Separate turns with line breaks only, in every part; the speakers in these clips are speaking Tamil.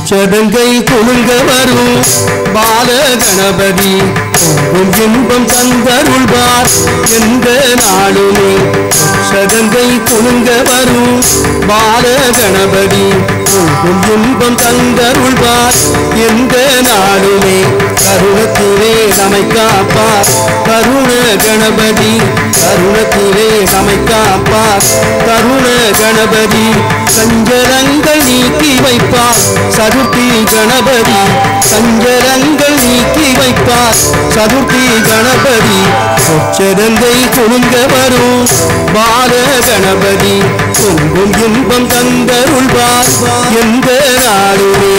சதங்கை குலுங்க வரும் பால கணபதி உன் இன்பம் தந்தருள்வார் எந்த நாளுமே சதங்கை குலுங்க வரும் பால கணபதி உன் இன்பம் தந்தருள்வார் எந்த நாளுமே கருணத்திலே நம்மை காப்பார் கருண கணபதி கருணத்திலே நம்மை காப்பார் கருண கணபதி சஞ்சலங்கள் நீக்கி வைப்பார் சதுர்த்தி கணபதி சஞ்சலங்கள் நீக்கி வைப்பார் சதுர்த்தி கணபதி சொச்சதந்தை குலுங்க வரும் பால கணபதி பொங்கும் இன்பம் தந்தருள்வார் எந்த நாளுமே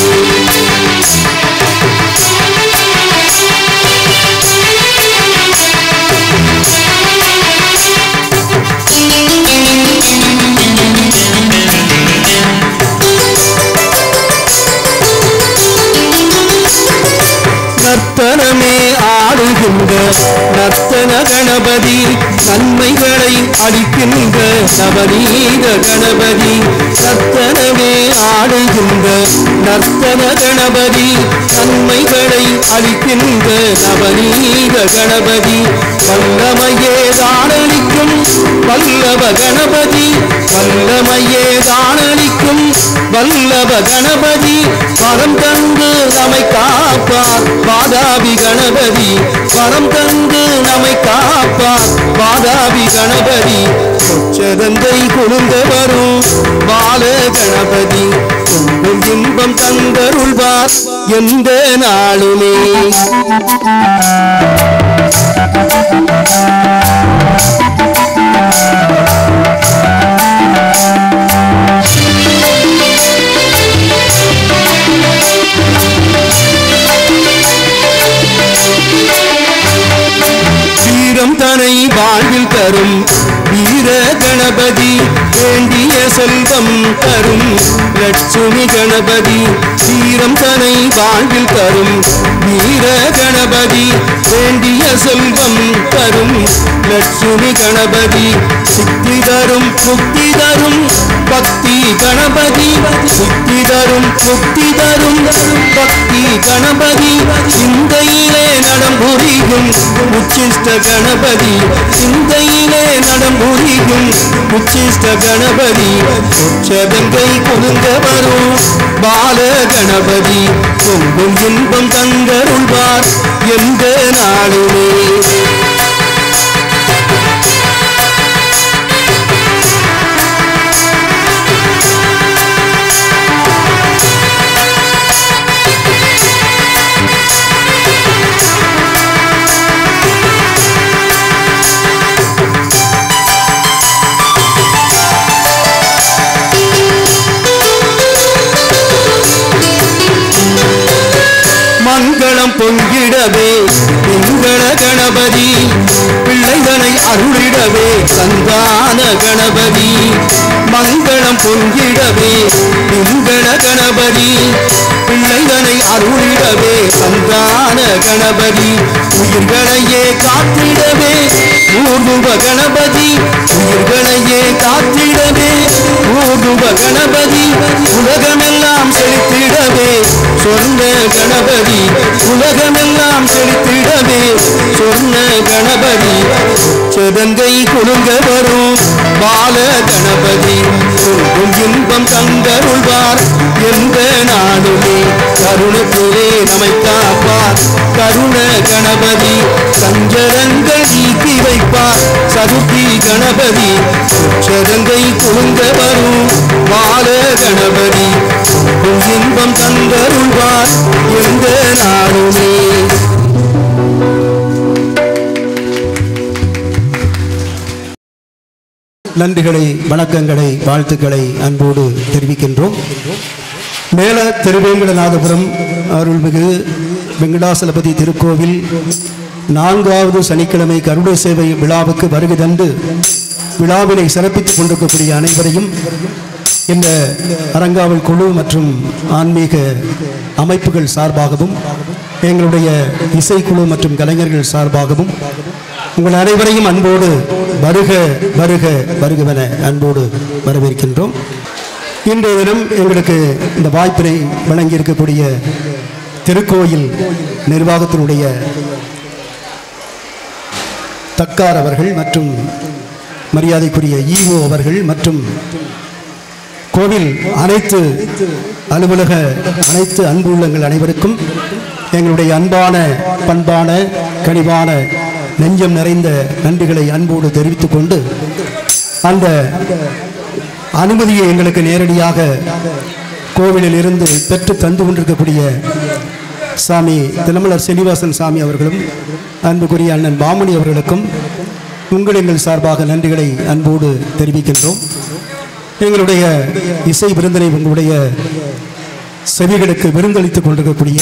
நர்த்தனமே ஆடுகின்ற நர்த்தன கணபதி நன்மைகளை அளிக்கின்ற நவநீத கணபதி நர்த்தனமே ஆடுகின்ற நர்த்தன கணபதி நன்மைகளை அளிக்கின்ற நவநீத கணபதி வல்லமையே தானளிக்கும் வல்லவ கணபதி வல்லமையே தானளிக்கும் வல்லவ கணபதி வரம் தந்து நம்மை காப்பார் வாதாபி கணபதி வரம் தந்து நம்மை காப்பார் வாதாபி கணபதி சொச்சதந்தை குழுந்த வரும் பால கணபதி பொங்கும் இன்பம் தந்தருள்வார் எந்த நாளுமே வீரம் தனை வாழ்வில் தரும் வீர கணபதி வேண்டிய செல்வம் தரும் லட்சுமி கணபதி வீரம் தனை வாழ்வில் தரும் வீர கணபதி வேண்டிய செல்வம் தரும் லட்சுமி கணபதி சித்தி தரும் முக்தி தரும் பக்தி கணபதி சித்தி தரும் முக்தி தரும் பக்தி கணபதி சிந்தையிலே நடம் புரியும் உச்சிஷ்ட கணபதி சிந்தையிலே நடம் புரியும் உச்சிஷ்ட கணபதி உச்சதங்கை குலுங்க வரும் பால கணபதி பொங்கும் இன்பம் தந்தருள்வார் எந்த நாளுமே மங்களம் பொங்கிடவே பிங்கள கணபதி பிள்ளைதனை அருளிடவே சந்தான கணபதி மங்களம் பொங்கிடவே பிங்கள கணபதி பிள்ளைதனை அருளிடவே சந்தான கணபதி உயிர்களையே காத்திடவே ஊர்வ கணபதி உயிர்களையே காத்திடவே ஊர்வ கணபதி உலகமெல்லாம் செலுத்திடவே சொர்ண கணபதி உலகமெல்லாம் செலுத்திடவே சொர்ண கணபதி செதங்கை குலுங்க வரும் பால கணபதி சொல்லும் இன்பம் தந்தருள்வார் எந்த நாடுமே கருணத்திலே நம்மை காப்பார் கருண கணபதி சஞ்சலங்கள் நீக்கி வைப்பார் சதுர்த்தி கணபதி செதங்கை குலுங்க வரும் பால கணபதி சொல்லும் இன்பம் தந்தருள்வார் எந்த நாடுமே நன்றிகளை வணக்கங்களை வாழ்த்துக்களை அன்போடு தெரிவிக்கின்றோம் மேல திருவேங்கடநாதபுரம் அருள்மிகு வெங்கடாசலபதி திருக்கோவில் நான்காவது சனிக்கிழமை கருடை சேவை விழாவுக்கு வருகை தந்து விழாவினை சிறப்பித்துக் கொண்டிருக்கக்கூடிய அனைவரையும் இந்த அரங்காவல் குழு மற்றும் ஆன்மீக அமைப்புகள் சார்பாகவும் எங்களுடைய இசைக்குழு மற்றும் கலைஞர்கள் சார்பாகவும் உங்கள் அனைவரையும் அன்போடு வருக வருக வருகவென அன்போடு வரவேற்கின்றோம் இன்றைய தினம் எங்களுக்கு இந்த வாய்ப்பினை வழங்கி இருக்கக்கூடிய திருக்கோயில் நிர்வாகத்தினுடைய தக்கார் அவர்கள் மற்றும் மரியாதைக்குரிய ஈஓ அவர்கள் மற்றும் கோவில் அனைத்து அலுவலக அனைத்து அன்பு உள்ளங்கள் அனைவருக்கும் எங்களுடைய அன்பான பண்பான கனிவான நெஞ்சம் நிறைந்த நன்றிகளை அன்போடு தெரிவித்துக் கொண்டு அந்த அனுமதியை எங்களுக்கு நேரடியாக கோவிலில் இருந்து பெற்று தந்து கொண்டிருக்கக்கூடிய சாமி தினமலர் சீனிவாசன் சாமி அவர்களும் அன்புக்குரிய அண்ணன் பாமணி அவர்களுக்கும் உங்கள் எங்கள் சார்பாக நன்றிகளை அன்போடு தெரிவிக்கின்றோம் எங்களுடைய இசை விருந்தினை உங்களுடைய செவிகளுக்கு விருந்தளித்துக் கொண்டிருக்கக்கூடிய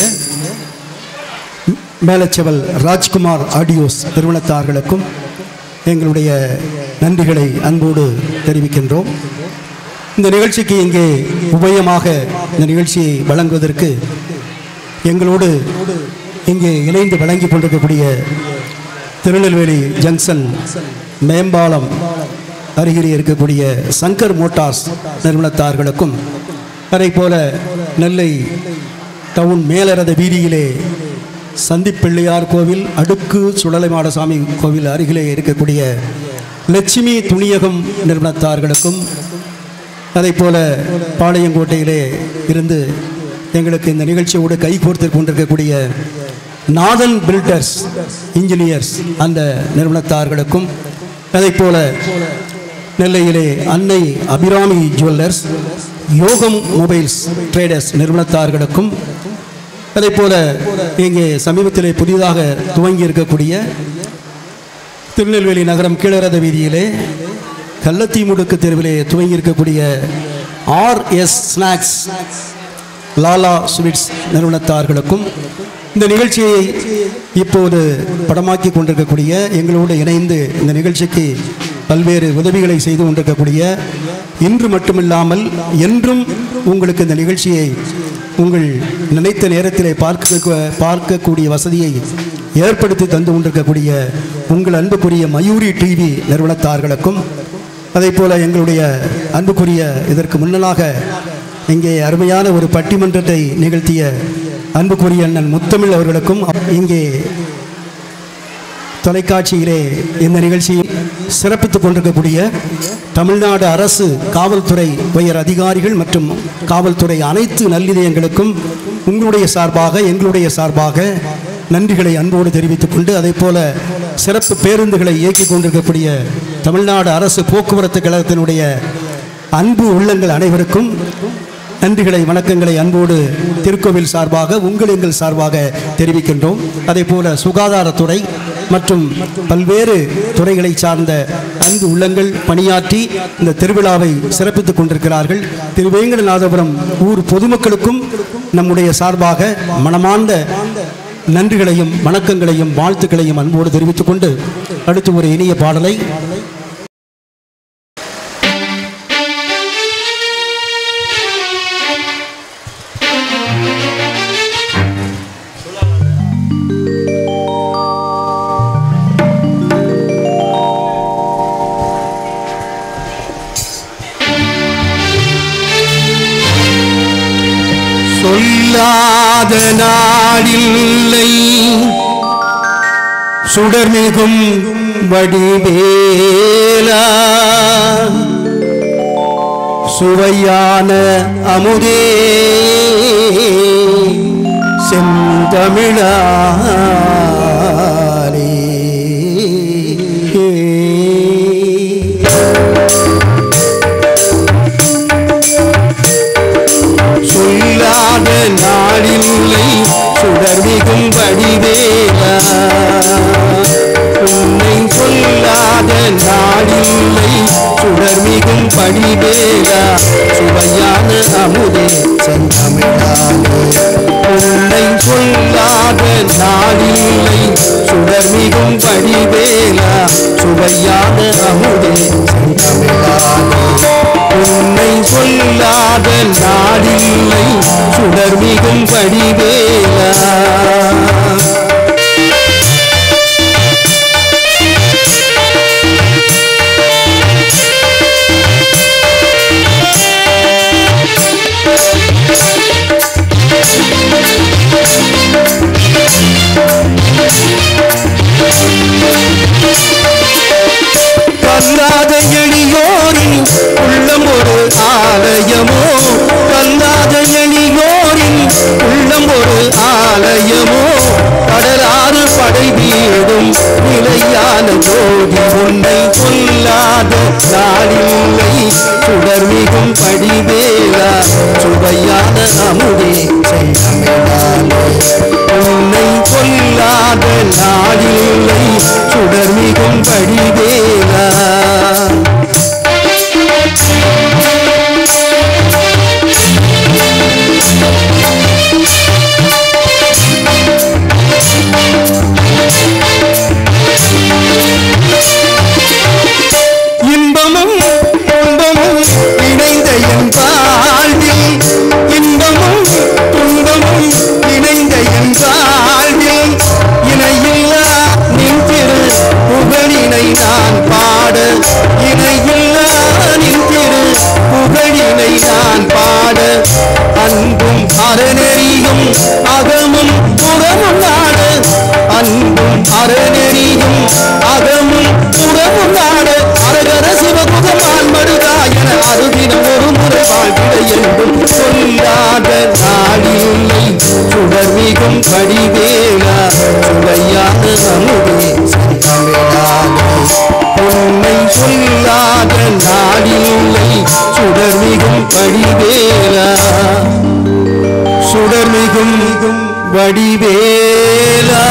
மேலச்செவல் ராஜ்குமார் ஆடியோஸ் நிறுவனத்தார்களுக்கும் எங்களுடைய நன்றிகளை அன்போடு தெரிவிக்கின்றோம் இந்த நிகழ்ச்சிக்கு இங்கே உபயமாக இந்த நிகழ்ச்சியை வழங்குவதற்கு எங்களோடு இங்கே இணைந்து வழங்கி கொண்டிருக்கக்கூடிய திருநெல்வேலி ஜங்ஷன் மேம்பாலம் அருகிலே இருக்கக்கூடிய சங்கர் மோட்டார்ஸ் நிறுவனத்தார்களுக்கும் அதே போல நெல்லை டவுன் மேலரத வீதியிலே சந்திப்பிள்ளையார் கோவில் அடுக்கு சுடலைமாடசாமி கோவில் அருகிலே இருக்கக்கூடிய லட்சுமி துணியகம் நிறுவனத்தார்களுக்கும் அதே போல பாளையங்கோட்டையிலே இருந்து எங்களுக்கு இந்த நிகழ்ச்சியோடு கை கோர்த்து கொண்டிருக்கக்கூடிய நாதன் பில்டர்ஸ் இன்ஜினியர்ஸ் அந்த நிறுவனத்தார்களுக்கும் அதே போல நெல்லையிலே Annai Abirami jewellers Yogam mobiles traders நிறுவனத்தார்களுக்கும் அதே போல இங்கே சமீபத்திலே புதிதாக துவங்கி இருக்கக்கூடிய திருநெல்வேலி நகரம் கீழரத வீதியிலே கள்ளத்தி முடுக்கு தெருவிலே துவங்கி இருக்கக்கூடிய ஆர்எஸ் ஸ்நாக்ஸ் லாலா ஸ்வீட்ஸ் நிறுவனத்தார்களுக்கும் இந்த நிகழ்ச்சியை இப்போது படமாக்கி கொண்டிருக்கக்கூடிய எங்களோடு இணைந்து இந்த நிகழ்ச்சிக்கு பல்வேறு உதவிகளை செய்து கொண்டிருக்கக்கூடிய இன்று மட்டுமில்லாமல் என்றும் உங்களுக்கு இந்த நிகழ்ச்சியை உங்கள் நினைத்த நேரத்திலே பார்க்க பார்க்கக்கூடிய வசதியை ஏற்படுத்தி தந்து கொண்டிருக்கக்கூடிய உங்கள் அன்புக்குரிய மயூரி டிவி நிறுவனத்தார்களுக்கும் அதே போல எங்களுடைய அன்புக்குரிய இதற்கு முன்னலாக இங்கே அருமையான ஒரு பட்டிமன்றத்தை நிகழ்த்திய அன்புக்குரிய அண்ணன் முத்தமிழ் அவர்களுக்கும் அப்- இங்கே தொலைக்காட்சியிலே இந்த நிகழ்ச்சியை சிறப்பித்துக் கொண்டிருக்கக்கூடிய தமிழ்நாடு அரசு காவல்துறை உயர் அதிகாரிகள் மற்றும் காவல்துறை அனைத்து நல்லிதயங்களுக்கும் உங்களுடைய சார்பாக எங்களுடைய சார்பாக நன்றிகளை அன்போடு தெரிவித்துக் கொண்டு அதே போல சிறப்பு பேருந்துகளை இயக்கிக் கொண்டிருக்கக்கூடிய தமிழ்நாடு அரசு போக்குவரத்து கழகத்தினுடைய அன்பு உள்ளங்கள் அனைவருக்கும் நன்றிகளை வணக்கங்களை அன்போடு திருக்கோவில் சார்பாக உங்கள் எங்கள் சார்பாக தெரிவிக்கின்றோம் அதே போல சுகாதாரத்துறை மற்றும் பல்வேறு துறைகளை சார்ந்த அன்பு உள்ளங்கள் பணியாற்றி இந்த திருவிழாவை சிறப்பித்துக் கொண்டிருக்கிறார்கள் திருவேங்கடநாதபுரம் ஊர் பொதுமக்களுக்கும் நம்முடைய சார்பாக மனமார்ந்த நன்றிகளையும் வணக்கங்களையும் வாழ்த்துக்களையும் அன்போடு தெரிவித்துக் கொண்டு அடுத்து ஒரு இனிய பாடலை சொல்லாத நாடில்லை சுடர்மிகும் வடிவேலா சுவையான அமுதே செந்தமிழாலே சொல்லாத நாளில்லை சுடர்மிகும் வடிவேலா உன்னை சொல்லாத நாளில்லை சுடர்மிகும் படிவேலா சுவையான அமுதே செந்தமிழாலே உன்னை சொல்லாத நாளில்லை சுடர்மிகும் படிவேலா சுவையான அமுதே செந்தமிழாலே உன்னை சொல்லாத நாடில்லை சுடர்மிகும் படிவேலா சுடர்மிகும் படிவேலா சுவையான அமுதே செய்தமிழாலே உன்னை கொல்லாத நாளில்லை சுடர்மிகும் படிவேலா இன்பமும் துன்பமும் இணைந்த என் வாழ்வில் இன்பமும் துன்பமும் இணைந்த என் வாழ்வில் இணையில்லா நின் திரு புகழினை நான் பாட இணையில்லா நின் திரு புகழினை நான் பாட அன்பும் அறநெறியும் அகமும் புறமும் நாட அன்பும் அறநெறியும் அகமும் புறமும் நாட அரகர சிவகுகமான் மடுகா என அருகினம் ஒரு முறை வாழ்விட என்றும் சொல்லாத நாளில்லை சுடர்மிகும் படிவேலா சுவையான அமுதே செந்தமிழாலே உன்னை சொல்லாத நாளில்லை சுடர்மிகும் படிவேலா சுடர்மிகும் வடிவேலா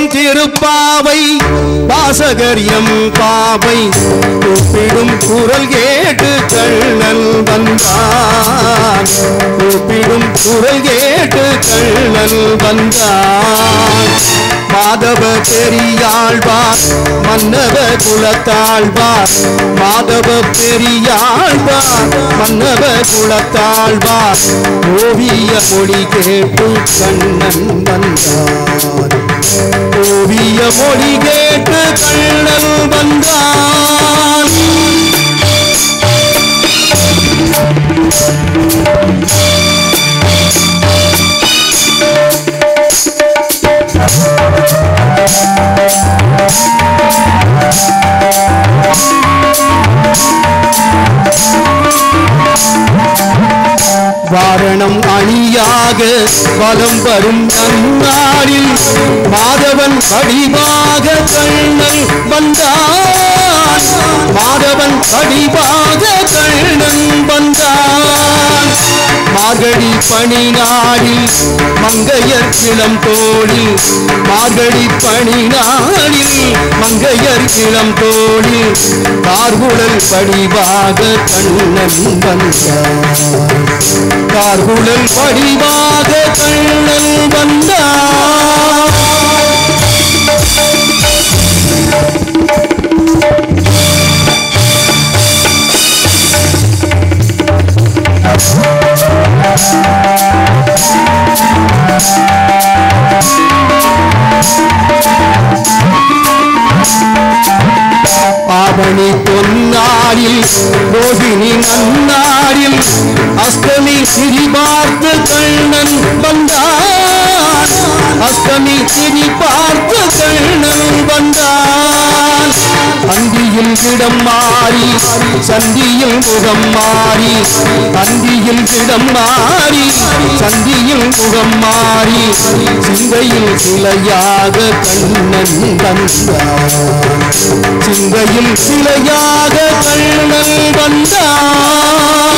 போதையும் திருப்பாவை வாசகர் எம் பாவை கூப்பிடும் குரல் கேட்டு கண்ணன் வந்தான் கூப்பிடும் குரல் கேட்டு கண்ணன் வந்தான் மாதவ பெரியாழ்வார் மன்னவ குலத்தாழ்வார் மாதவ பெரியாழ்வார் மன்னவ குலத்தாழ்வார் ஓவிய மொழி கேட்டு கண்ணன் வந்தான் ஓவிய மொழி கேட்டு கண்ணன் வந்தான் வாரணம் அணியாக வலம் வரும் நன்னாளில் மாதவன் வடிவாக கண்ணன் வந்தான் மாதவன் வடிவாக கண்ணன் வந்தான் மார்கழி பணி நாளில் மங்கையர் இளம் தோழில் மார்கழி பணி நாளில் மங்கையர் இளம் தோழில் கார்குழல் படிவாக கண்ணன் வந்தான் கார்குழல் படிவாக கண்ணன் வந்தான் ஆவணி பொன்னாரில் ரோகிணி நன்னாரில் அஷ்டமி சிரி பார்த்து கண்ணன் வந்தான் அஷ்டமி சிரி பார்த்து கண்ணன் வந்தான் அந்தியில் இடம் மாறி சந்தியில் முகம் மாறி அந்தியில் இடம் மாறி சந்தியில் முகம் மாறி சிந்தையில் சிலையாக கண்ணன் வந்தான் சிந்தையில் சிலையாக கண்ணன் வந்தான்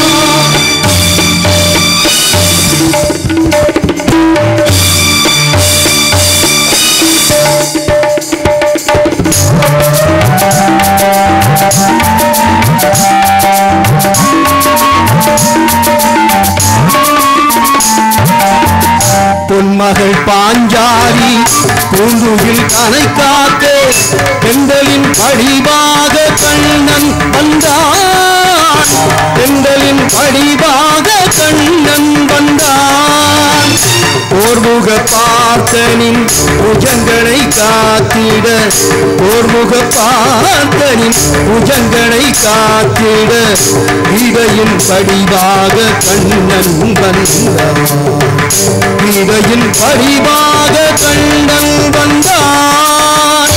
பொன்மகள் பாஞ்சாலி பூந்துகில் கனை காக்க பெண்களின் படிவாக கண்ணன் வந்தான் பெண்களின் படிவாக கண்ணன் வந்தான் போர்முக பார்த்தனின் புஜங்களை காத்திட போர்முக பார்த்தனின் புஜங்களை காத்திட இடையின் படிவாக கண்ணன் வந்தான் இடையின் படிவாக கண்ணன் வந்தான்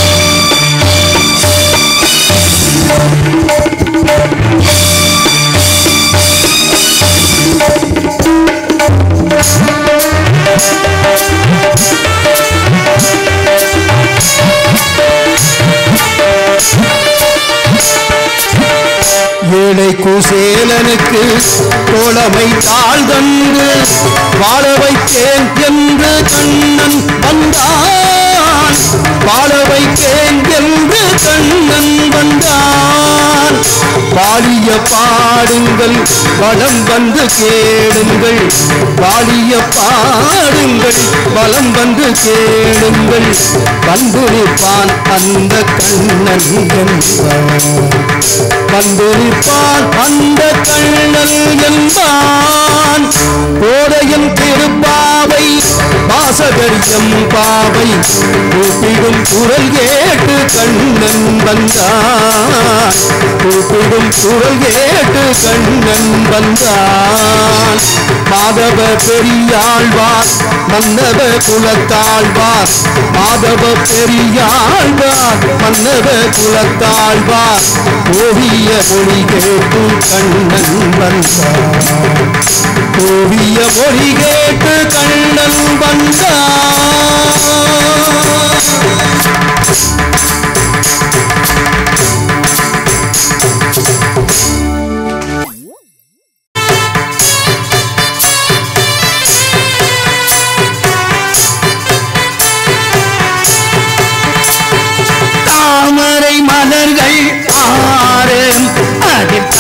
ஏழை குசேலனுக்கு தோழமை தாழ் தந்து வாழ வைத்தேன் என்று கண்ணன் வந்தான் வாழ வைத்தேன் என்று கண்ணன் வந்தான் பாலிய பாடுங்கள் வளம் வந்து கேளுங்கள் பாலிய பாடுங்கள் வளம் வந்து கேளுங்கள் வந்து நிற்பான் அந்த கண்ணன் என்பான் வந்து நிற்பான் அந்த கண்ணன் என்பான் கோடையும் திருப்பாவை வாசகரியம் பாவை கூப்பிடும் குரல் கேட்டு கண்ணன் வந்தான் கூப்பிடும் குரல் கேட்டு கண்ணன் வந்தான் மாதவ பெரியாழ்வார் மன்னவ குலத்தாழ்வார் மாதவ பெரியாழ்வார் மன்னவ குலத்தாழ்வார் ஓவிய மொழி கேட்டு கண்ணன் வந்தான் ஓவிய மொழி கேட்டு கண்ணன் வந்தான்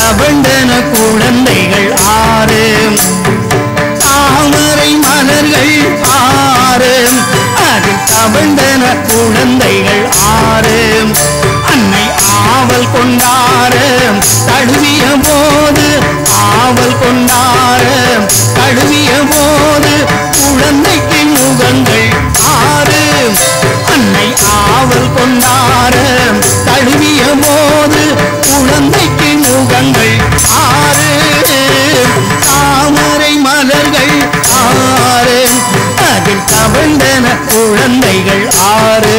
தவழ்ந்தன குழந்தைகள் ஆறு தாமரை மலர்கள் ஆறு அதில் தவழ்ந்தன குழந்தைகள் ஆறு அன்னை ஆவல் கொண்டாரு தழுவிய போது ஆவல் கொண்டாரு தழுவிய போது குழந்தைக்கு முகங்கள் ஆறு அன்னை ஆவல் கொண்டாரு தழுவிய போது குழந்தைக்கு முகங்கள் ஆறு தாமரை மலர்கள் ஆறு அதில் தவழ்ந்தன குழந்தைகள் ஆறு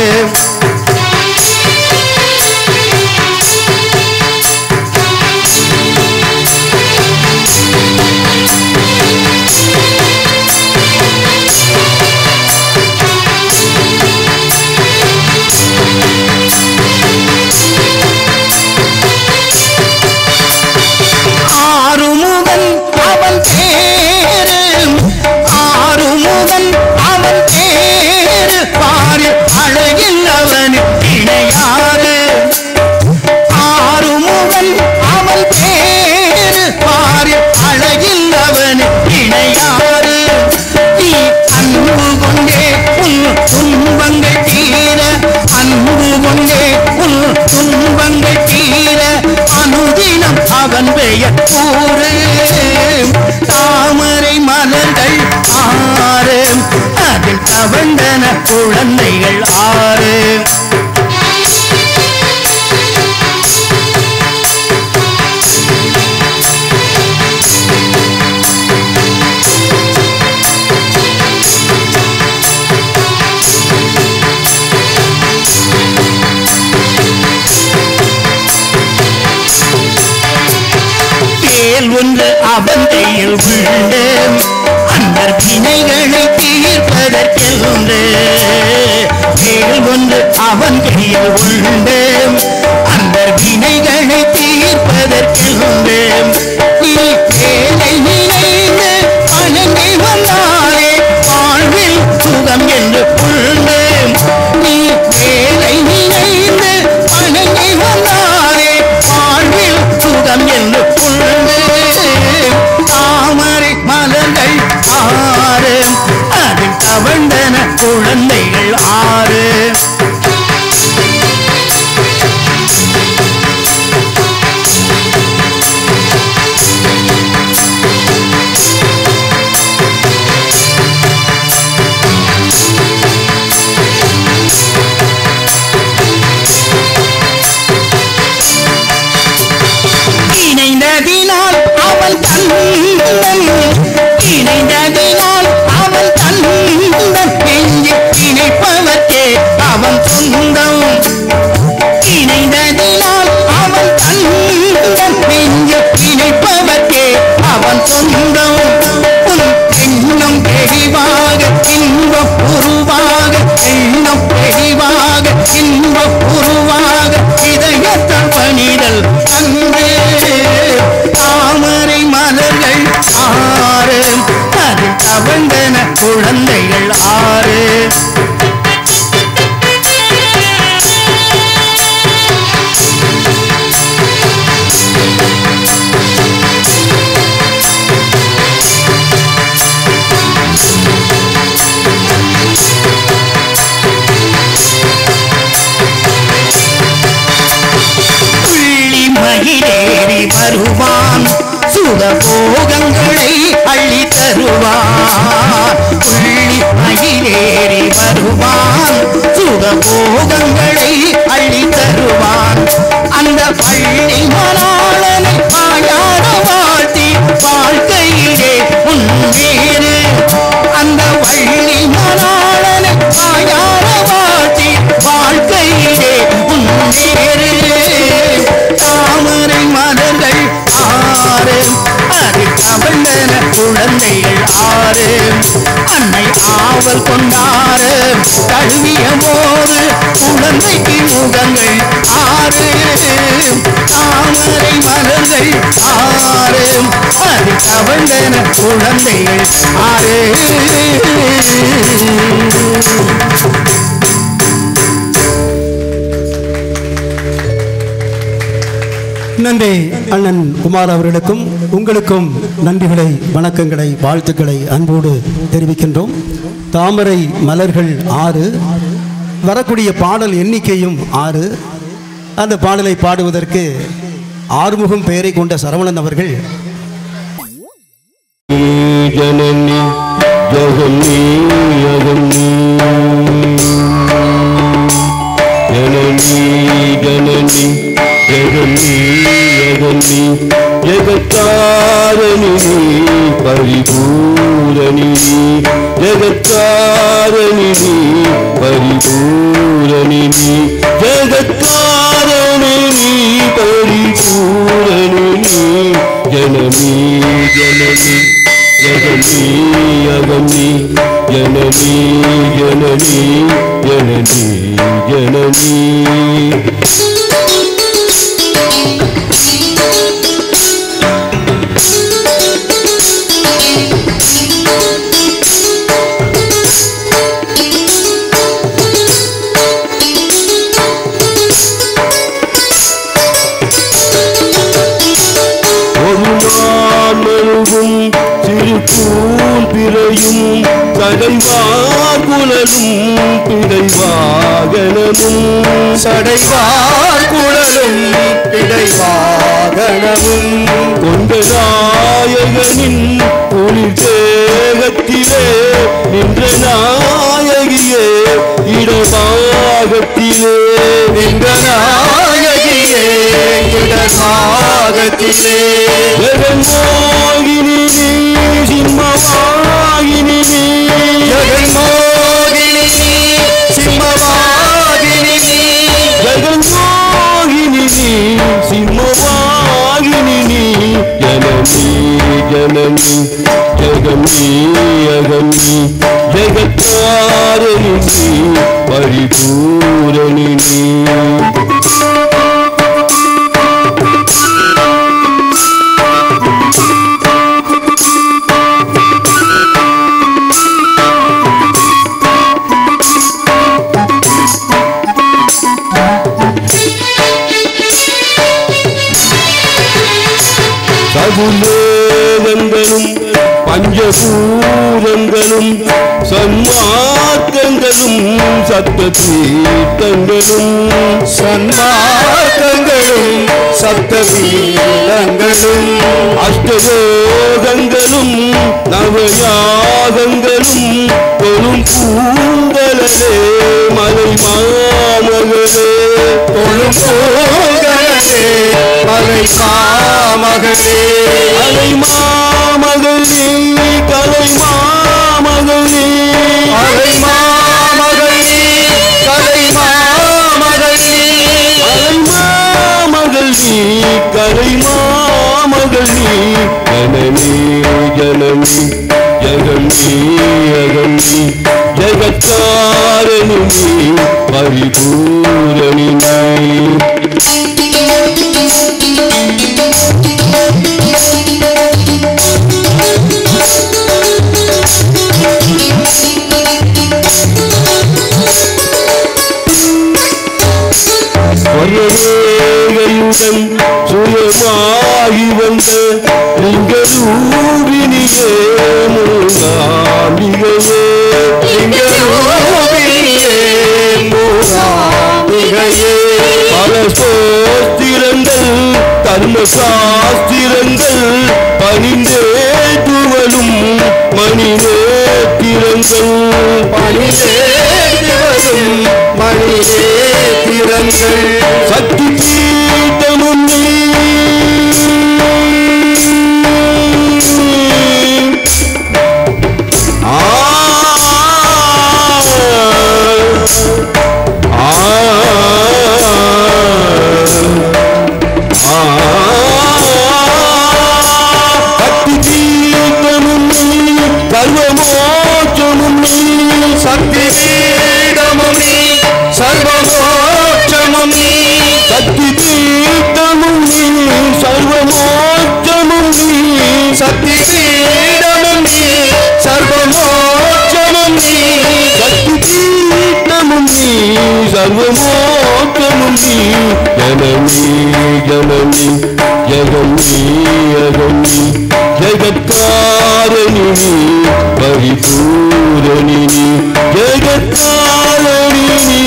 ஆறுமுகன் அவன் பேரு ஆறுமுகன் அவன் பேரு பாரு அழகில் அவன் இணையாறு ஆறுமுகன் அவன் பேரு பாரு அழகில் அவன் இணையாறு நீ அன்பு கொண்டே உன் துன்பங்கள் தீர அன்பு கொண்டே உன் துன்பங்கள் தீர அனுதினம் அவன் பெயர் கூறு தாமரை மலர்கள் ஆறு அதில் தவழ்ந்தன குழந்தைகள் ஆறு வேல் ஒன்று அவன் கையில் விழுந்து அந்த வினைகளை தீர்ப்பதற்கென்று வேல் ஒன்று அவன் கையில் விழுந்து அந்த வினைகளை தீர்ப்பதற்கென்று நீ வேலை நினைந்து வணங்கி வந்தாலே வாழ்வில் சுகம் என்று உண்டு நீ வேலை நினைந்து வணங்கி வந்தாலே வாழ்வில் சுகம் என்று உண்டு தாமரை மலர்கள் ஆறு அதில் தவழ்ந்தன குழந்தைகள் ஆறு இணைந்ததினால் அவன் தந்தன் இணைந்ததினால் அவன் தந்தன் நெஞ்சு இணைப்பவர்க்கே அவன் சொந்தம் இணைந்ததினால் அவன் தந்தன் நெஞ்சு இணைப்பவர்க்கே அவன் சொந்தம் உன் எண்ணம் தெளிவாக இன்பம் உருவாக எண்ணம் தெளிவாக இன்பம் உருவாக இதயத்தால் பணிதல் அன்பே தாமரை மலர்கள் ஆறு அதில் தவழ்ந்தன குழந்தைகள் ஆறு புள்ளி மயிலேறி வருவான் சுகபோகங்களை அள்ளி தருவான் புள்ளி மயிலேறி வருவான் சுகபோகங்களை அள்ளி தருவான் அந்த பள்ளி மலாளனை வாயாட வாழ்த்தி வாழ்க்கையிலே முன்னேறு அந்த வள்ளி மலாளனை வாயாட வாழ்த்தி வாழ்க்கையிலே முன்னேறு தாமரை மலர்கள் ஆறு அது கவண்டன குழந்தைகள் ஆறு அன்னை ஆவல் கொண்டாறு தழுவிய போது குழந்தைக்கு முகங்கள் ஆறு தாமரை மலர்கள் ஆறு அது கவண்டன குழந்தைகள் ஆறு
நன்றி அண்ணன் குமார் அவர்களுக்கும் உங்களுக்கும் நன்றிகளை வணக்கங்களை வாழ்த்துக்களை அன்போடு தெரிவிக்கின்றோம் தாமரை மலர்கள் ஆறு வரக்கூடிய பாடல் எண்ணிக்கையும் ஆறு அந்த பாடலை பாடுவதற்கு ஆறுமுகம் பெயரை கொண்ட சரவணன் அவர்கள்
ஜனனி ஜகன்னி அகன்னி ஜனனி ஜனனி ஜகன்னி அகன்னி ஜகத்தாரணி பரிபூரணி ஜகத்தாரணி பரிபூரணி ஜகத்தாரணி பரிபூரணி ஜனனி ஜனனி ஜனனி அகனி ஜனனி ஜனனி ஜனனி ஜனனி ஒரு நாள் மெழுகும் சிறு கூல் பிறையும் சடைவார் குழலும் பிடைவாகனமும்
சடைவார் குழலும் இடைவாகனமும்
கொண்ட நாயகனின் குளிர் தேகத்திலே நின்ற நாயகியே இடபாகத்திலே
நின்ற நாயகியே இடமாகத்திலே
ஜெகன்மோகினி நீ சிம்மவாகினி நீ
ஜெகன்மோகினி நீ, சிம்மவாகினி நீ,
ஜெகன்மோகினி நீ சிம்மவாகினி நீ ஜனனி ஜனனி ஜெகமி அகமி ஜெகத்தாரணி நீ பரிபூரணி நீ சகுலேகங்களும் பஞ்சபூதங்களும் சன்மார்க்கங்களும் சத்த தீர்த்தங்களும்
சன்மார்க்கங்களும் சப்தவீரங்களும்
அஷ்டயோகங்களும் நவயாகங்களும் தொழும் பூங்கலே மலை மாமகளே
தொழும் போகலே மலை காமகளே
அலை மாமகளே கலை மாமகளே
அலை மாமகளே கலை மாமகளே
அலை மாமகள் நீ கரை மாமகள் நீ ஜனனி ஜனனி ஜகன்னி அகன்னி ஜகத்தாரணி நீ பரிபூரணி நீ ஒரேகையுடன் சுயமாகி வந்த லிங்கரூபினியே மூகாம்பிகையே
லிங்கரூபிணியே மூகாம்பிகையே
பல சோஸ்திரங்கள் தர்ம சாஸ்திரங்கள் பணிந்தே துவலும் மணி நேத்திரங்கள்
பணிதேவரும் மணியே திறங்கள்
சக்தி பீட்டமும் நீ ஆ ஆ சக்தி பீட்டமும் நீ சர்வமோச்சமும் நீ
சக்தி பீடமும் நீ சர்வமோட்சமும் நீ
சக்தி பீட்டமும் நீ சர்வமோச்சமும் நீ
சக்தி பீடமும் நீ சர்வமோட்சமும் நீ
சக்தி பீட்டமும் நீ சர்வமோச்சமும் ஜனனி ஜனனி ஜனனி ஜெகமி அகமி ஜெகத்காரணி பரிபூரணி ஜெகத்காரணி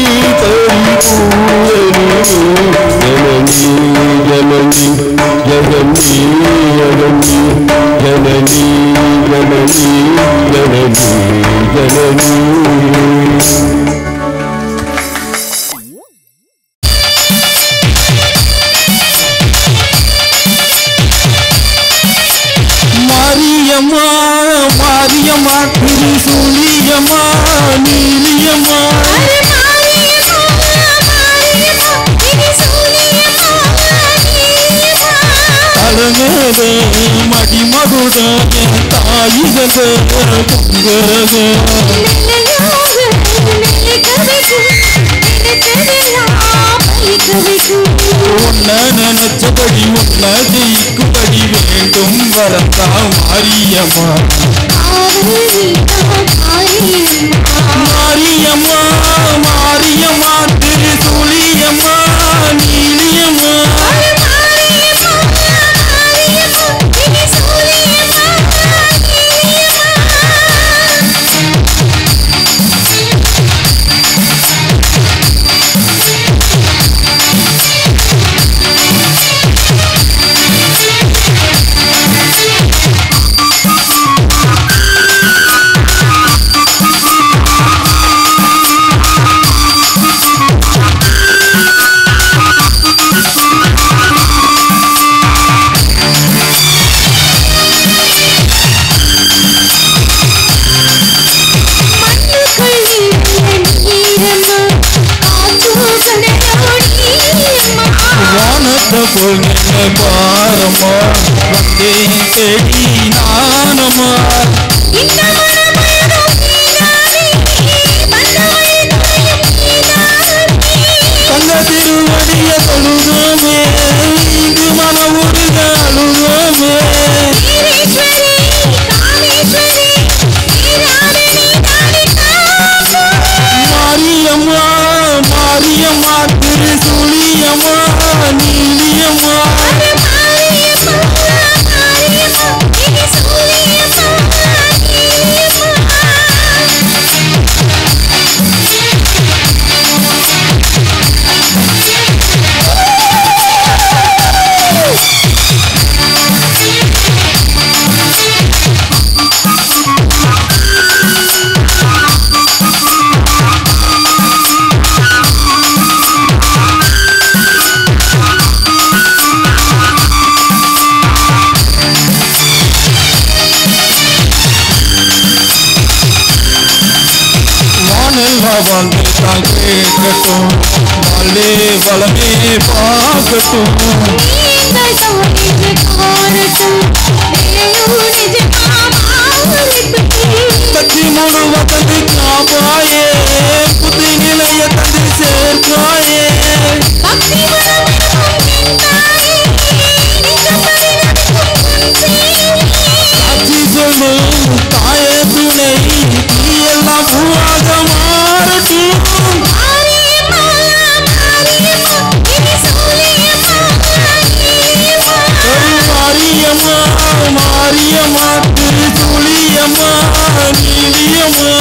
பரிபூரணி ஜனனி ஜனனி ஜெகமி அகமி ஜனனி ஜனனி ஜனனி ஜனனி மாரியம்மா மாரியம்மா திருசூலியம்மா நீலியம்மா அழகே மடிமகுட என் தாயிகத பொங்கரக உன்ன நினைச்சபடி உன்ன ஜெயிக்கும்படி வேண்டும் வரத்தா மாரியம்மா மாரியம்மா மாரியம்மா திருசூலியம்மா நீலியம்மா வானத்தை போல் நின்ன பாரம்மா வந்தேன் தேடி நானம்மா தங்க திருவடிய தொழுதோமே இங்கு மன உருக அழுதோமே மாரியம்மா மாரியம்மா திருசூலியம்மா நீலியம்மா வானெல்லாம் வந்து தான் கேட்கட்டும் வாழே வளமே பார்க்கட்டும் கட்சி முழுவதற்கு காப்பாயே புத்தி நிலைய தந்து சேர்க்காயே காட்சி சொல்லு தாய துணை நீ எல்லாம் பூவாக மாறட்டும் மாரியம்மா மாரியம்மா திருச்சூலியம்மா நீலியம்மா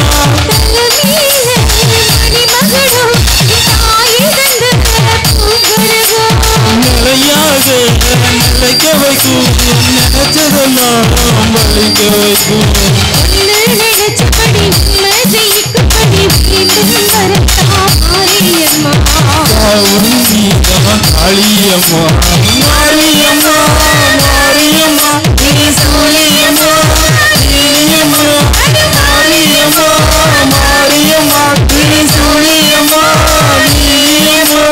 நிலையாக நிலைக்க வைக்கும் நினைச்சதெல்லாம் வலிக்க வைக்கும் காவல் நீதான் காளியம்மா மாரியம்மா மாரியம்மா திருச்சூலியம்மா நீலியம்மா மாரியம்மா மாரியம்மா திருச்சூலியம்மா நீலியம்மா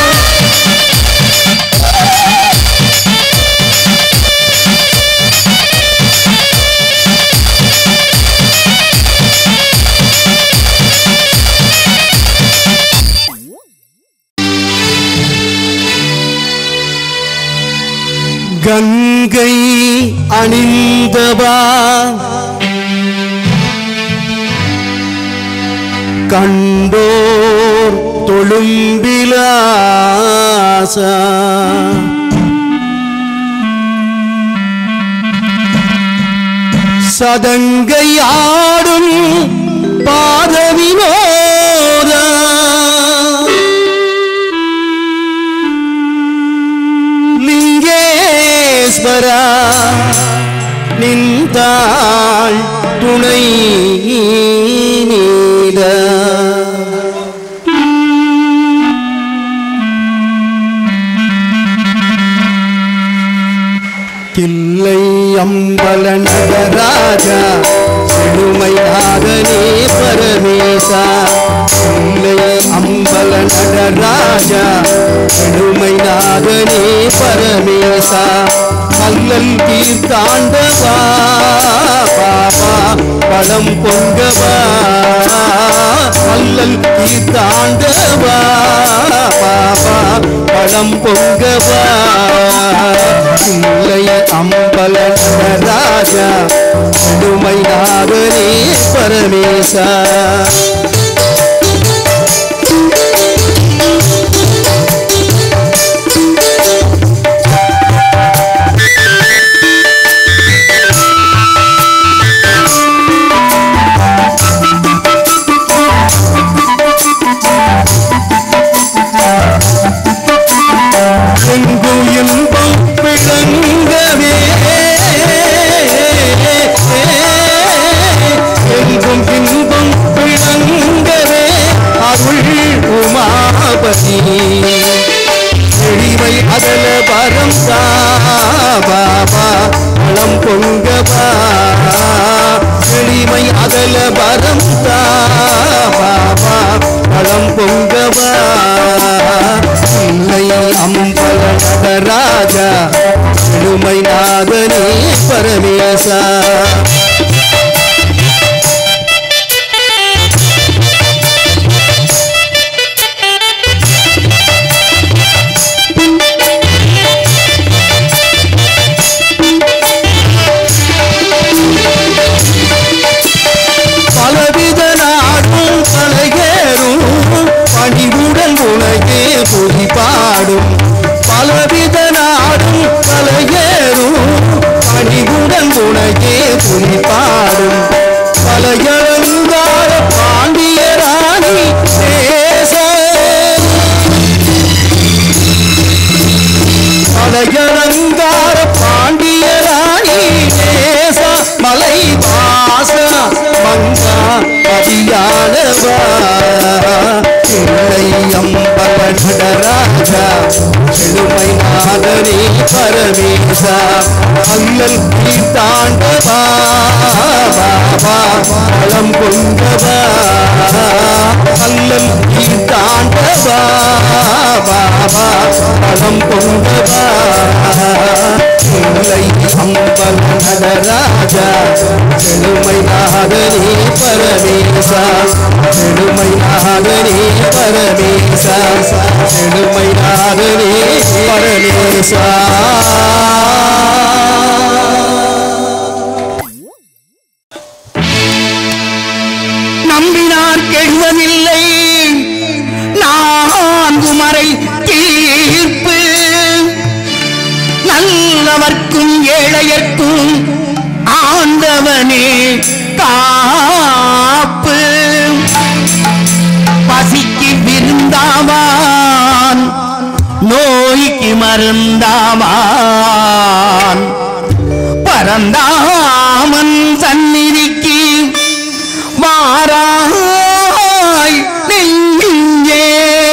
கங்கை அணிந்தவா கண்டோர் தொழும்பிலாசா சதங்கையாடும் பாதவினோத லிங்கேஸ்வரா நின்றாள் துணை நீட கில்லை அம்பல நடராஜா செழுமையாகனே பரமேசா கில்லை அம்பல நடராஜா செழுமையாகனே பரமேசா கல்லல் தீர்த்தாண்டவா பாபா பழம் பொங்கவா கல்லல் தீர்த்தாண்டவா பாபா பழம் பொங்கவா இல்லை அம்பல ராஜா கொடுமை நாகனே பரமேசா எங்கும் இன்பம் விளங்கவே எங்கும் இன்பம் விளங்கவே அருள் உமாபதி எளிமை அதல பரம் தா பாபா பழம் பொங்கவா எளிமை அதல பரம் தா பாபா பழம் பொங்கவா இல்லை அம்பல நடராஜா எளிமை நாதனே பரமேசா பலவித நாடும் தலையேறும் பணிவுடன் உனக்கே பொறி பாடும் பலவித நாடும் தலையேறும் பணிவுடன் உனக்கே பொறி பாடும் பலையலங்கார பாண்டிய ராணி தேச மலையலங்கார பாண்டிய ராணி தேச மலை வாச மங்கா பதியானவா இல்லை அம்பல நடராஜா செழுமை நாதனே பரமேசா அல்லல் தீர்த்தாண்டவா பாபா பழம் கொண்டவா அல்லல் தீர்த்தாண்டவா பாபா பழம் கொண்டவா இல்லை அம்பல நடராஜா செழுமை நாதனே பரமேசா செழுமை நாதனே பரமேசா செழுமை நாதனே பரமேசா
நம்பினார் கெடுவதில்லை நான்கு மறை தீர்ப்பு நல்லவர்க்கும் ஏழையர்க்கும் ஆண்டவனே காப்பு பசிக்கு விருந்தாவான் நோய்க்கு மருந்தாவான் பரந்தாமன் சந்நிதிக்கு மாறாய் நெஞ்சே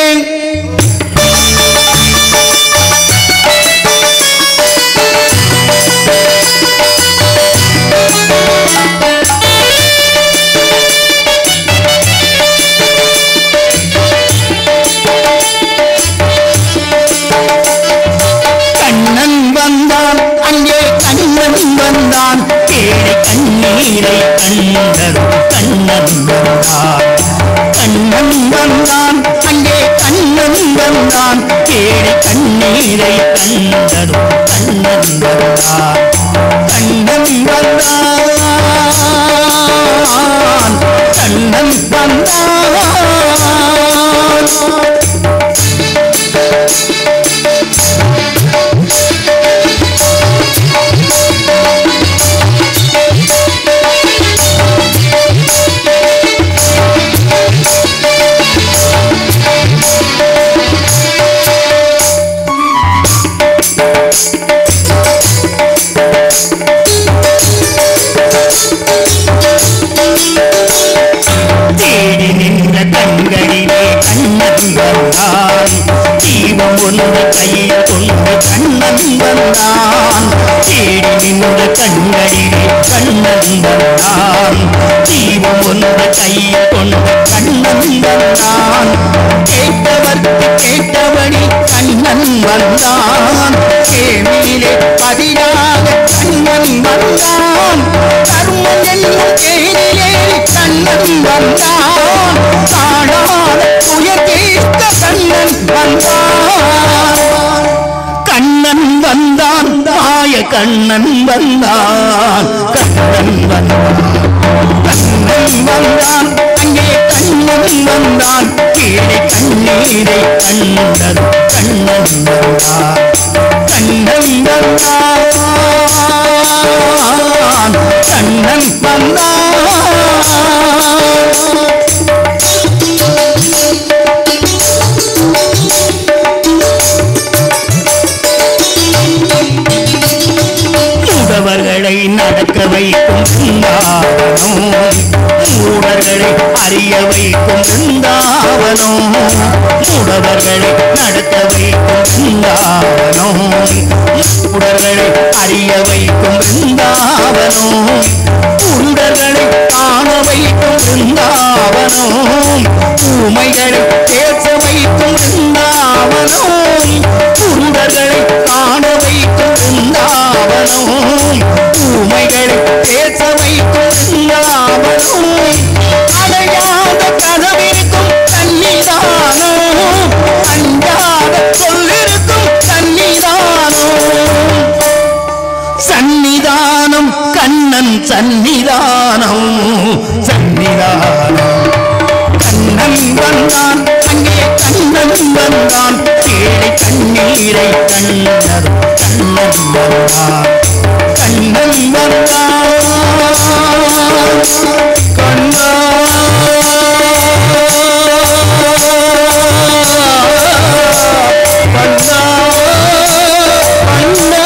கண்ணன் வந்தான் அங்கே கண்ணன் வந்தான் கேளை கண்ணீரை கண்டதும் கண்ணன் வந்தான் கண்ணன் வந்தான் அங்கே கண்ணன் வந்தான் கேளை கண்ணீரை கண்டதும் கண்ணன் வந்தான் கண்ணன் வந்தான் கண்ணன் வந்தான் தேடி நின்ற கண்களிலே கண்ணன் வந்தான் தீபம் ஒன்று கையில் கொண்டு கண்ணன் வந்தான் தேடி நின்ற கண்களிலே கண்ணன் வந்தான் தீபம் ஒன்று கையில் கொண்டு கண்ணன் வந்தான் கேட்டவர்க்கு கேட்டபடி கண்ணன் வந்தான் கேமிலே பதிலாக கண்ணன் வந்தான் கர்மம் என்னும் கேரிலே கண்ணன் வந்தான் காணாத துயர் தீர்த்த கண்ணன் வந்தான் கண்ணன் வந்தான் தாய கண்ணன் வந்தான் கண்ணன் வந்தான் கண்ணன் வந்தான் அங்கே கண்ணன் வந்தான் கீழே கண்ணீரை கண்டது கண்ணன் வந்தான் கண்ணன் வந்தான் கண்ணன் வந்தான் மூடவர்களை நடக்க வைக்கும் பிருந்தாவனம் மூடர்களை அறிய வைக்கும் பிருந்தாவனம் மூடவர்களை நடக்க வைக்கும் பிருந்தாவனம் மூடர்களை அறிய வைக்கும் பிருந்தாவனம் குருடர்களை காண வைக்கும் பிருந்தாவனம் ஊமைகளை பேச வைக்கும் பிருந்தாவனம் குருடர்களை காண வைக்கும் பிருந்தாவனம் ஊமைகளை பேச வைக்கும் பிருந்தாவனம் அடையாத கதவிருக்கும் தன்னிதானம் அஞ்சாத சொல்லிருக்கும் தன்னிதானம் சன்னிதானம் கண்ணன் சன்னிதானம் சன்னிதானம் கண்ணன் வந்தான் அங்கே கண்ணன் வந்தான் கீழே கண்ணீரை கண்ணர் கண்ணன் வந்தான் கண்ணன் வந்தான் கண்ணா கண்ணா கண்ணா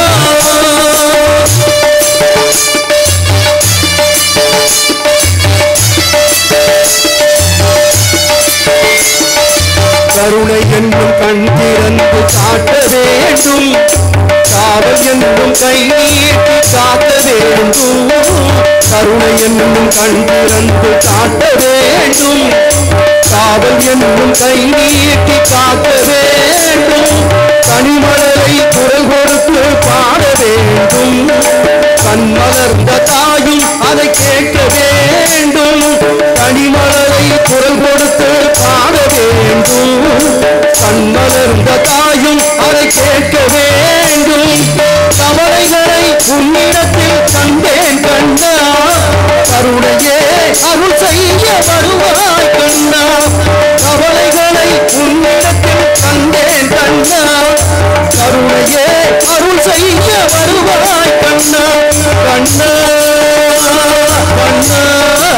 கருணை என்னும் கண் திறந்து காட்ட வேண்டும் காவல் என்னும் கை நீட்டி காக்க வேண்டும் கருணை என்னும் கண் திறந்து காட்ட வேண்டும் காவல் என்னும் கை நீட்டி காக்க வேண்டும் கனிமலரை குரல் கொடுத்து பாட வேண்டும் கண் மலர்ந்த தாயும் அதை கேட்க வேண்டும் கனிமலரை குரல் கொடுத்து பாட வேண்டும் கண் மலர்ந்த தாயும் அதை கேட்க வேண்டும் கவலைகளை உன்னிடத்தில் கண்டேன் கண்ணா கருணையே அருள் செய்ய வருவாய் கண்ணா கவலைகளை உன்னிடத்தில் கண்டேன் கண்ணா கருணையே அருள் செய்ய வருவாய் கண்ணா கண்ணா கண்ணா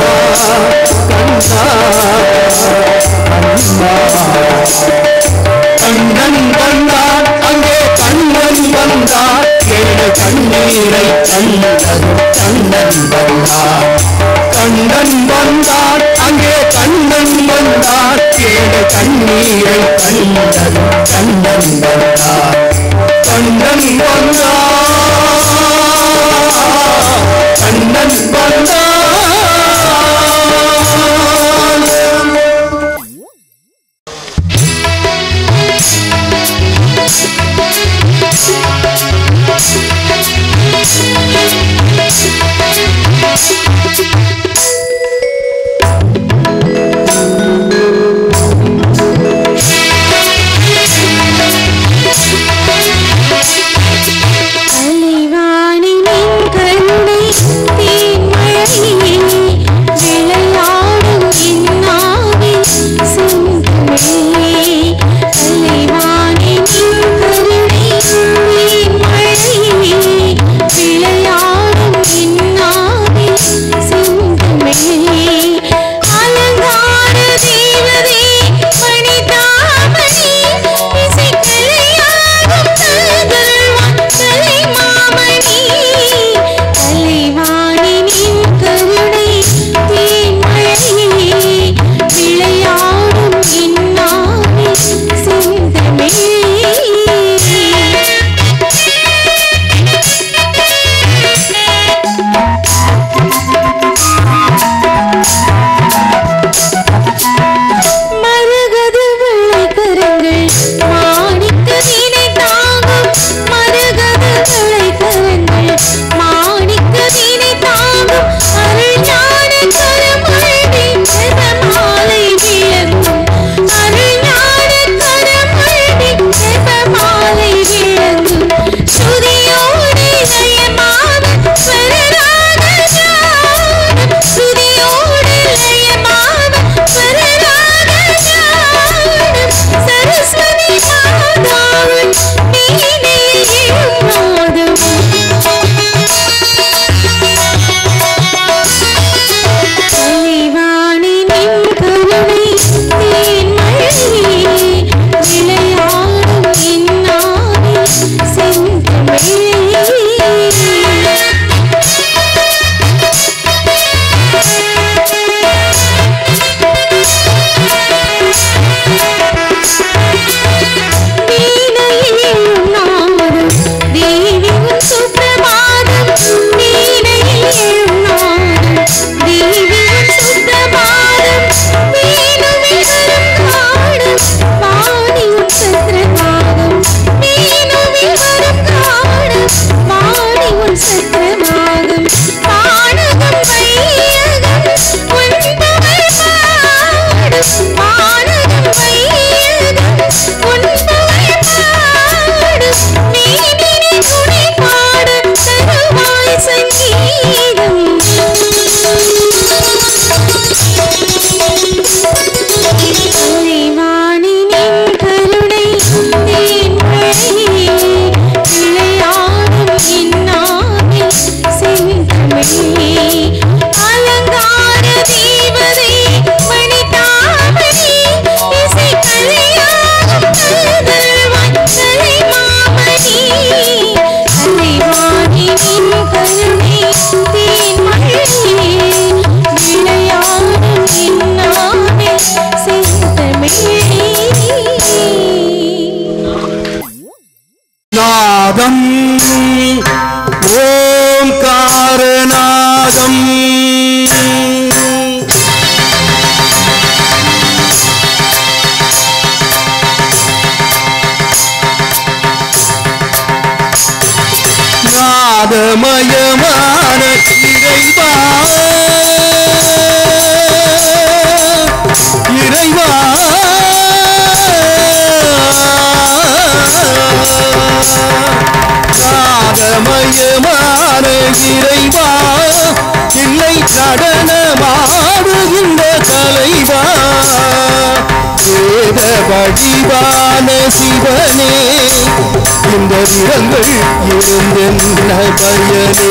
கண்ணன் வந்தான் அங்கே கண்ணன் வந்தான் ஏழு கண்ணீரை கண்டது கண்ணன் வந்தான் கண்ணன் வந்தான் அங்கே கண்ணன் வந்தான் ஏழு கண்ணீரை கண்டது கண்ணன் வந்தான் கண்ணன் வந்தான் கண்ணன் வந்தான்
அலைவானின் கண்ணை தேன்மழையே விளையாடும் என்னாவில் செந்தமிழே
ஓங்காரநாதம் நாதமயமான இறைவா இறைவா நாதமயமான இறைவா இல்லை நடனமாடுகின்ற தலைவா வேத வடிவான சிவனே இந்த விரல்கள் இருந்தென்ன பயனே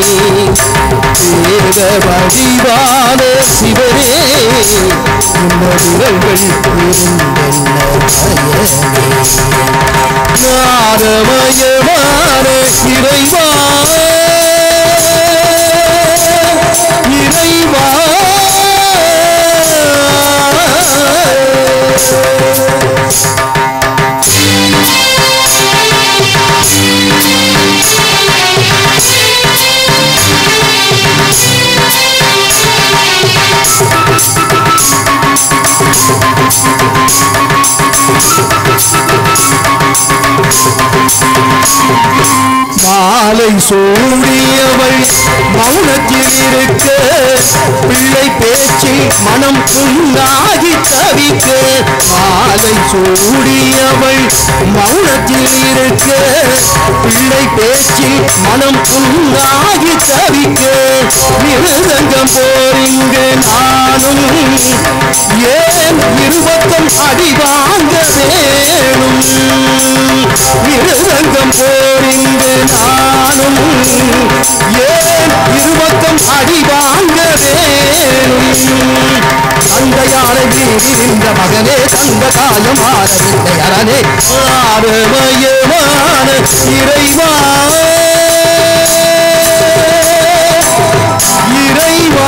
வேத வடிவான சிவனே இந்த விரல்கள் இருந்தென்ன பயனே நாரமயமான இறைவா இறைவா மாலை சூடியவள் மௌனத்தில் இருக்க பிள்ளை பேச்சில் மனம் புண்ணாகி தவிக்க மாலை சூடியவள் மௌனத்தில் இருக்க பிள்ளை பேச்சில் மனம் புண்ணாகி தவிக்க மிருதங்கம் போரிங்கு நானும் ஏன் இருபக்கம் அடி வாங்க வேணும் மிருதங்கம் போரிங்கு நானும் ஏன் இருபக்கம் அடி வாங்க வேணும் தந்தையாரை வீரிந்த மகனே தந்த காலம் ஆரவில்லை அரணே ஆரமயமான இறைவா இறைவா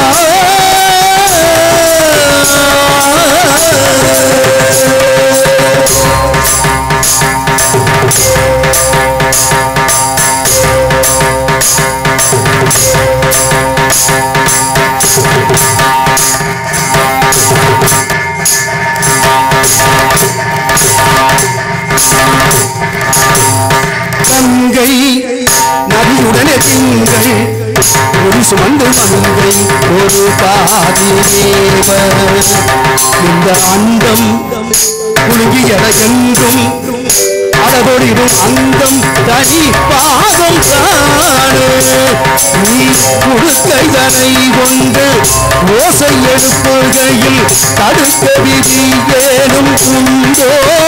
கங்கை நதியுடனே திங்கள் ஒரு சுமந்து மங்கை ஒரு பாதி தேவர் இந்த அண்டம் குலுகியட என்றும் அடபொடிடும் அங்கம் தனி பாதம் காணு நீ குடுக்கைதனை கொண்டு ஓசை எழுப்புகையில் தடுக்க விதி ஏனும் உண்டோ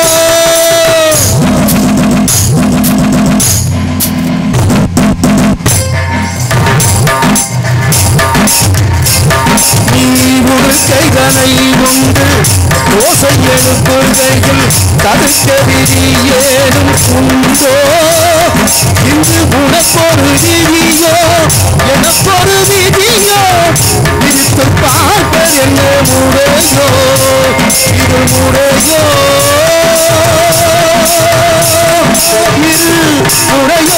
நீ உடுக்கைதனை உண்டு ஓசை எழுப்புகையில் தடுக்க விதி ஏதும் உண்டோ இன்று உனக்கொரு விதியோ எனக்கொரு விதியோ விதித்து பார்க்க என்ன முறையோ இது முறையோ இது முறையோ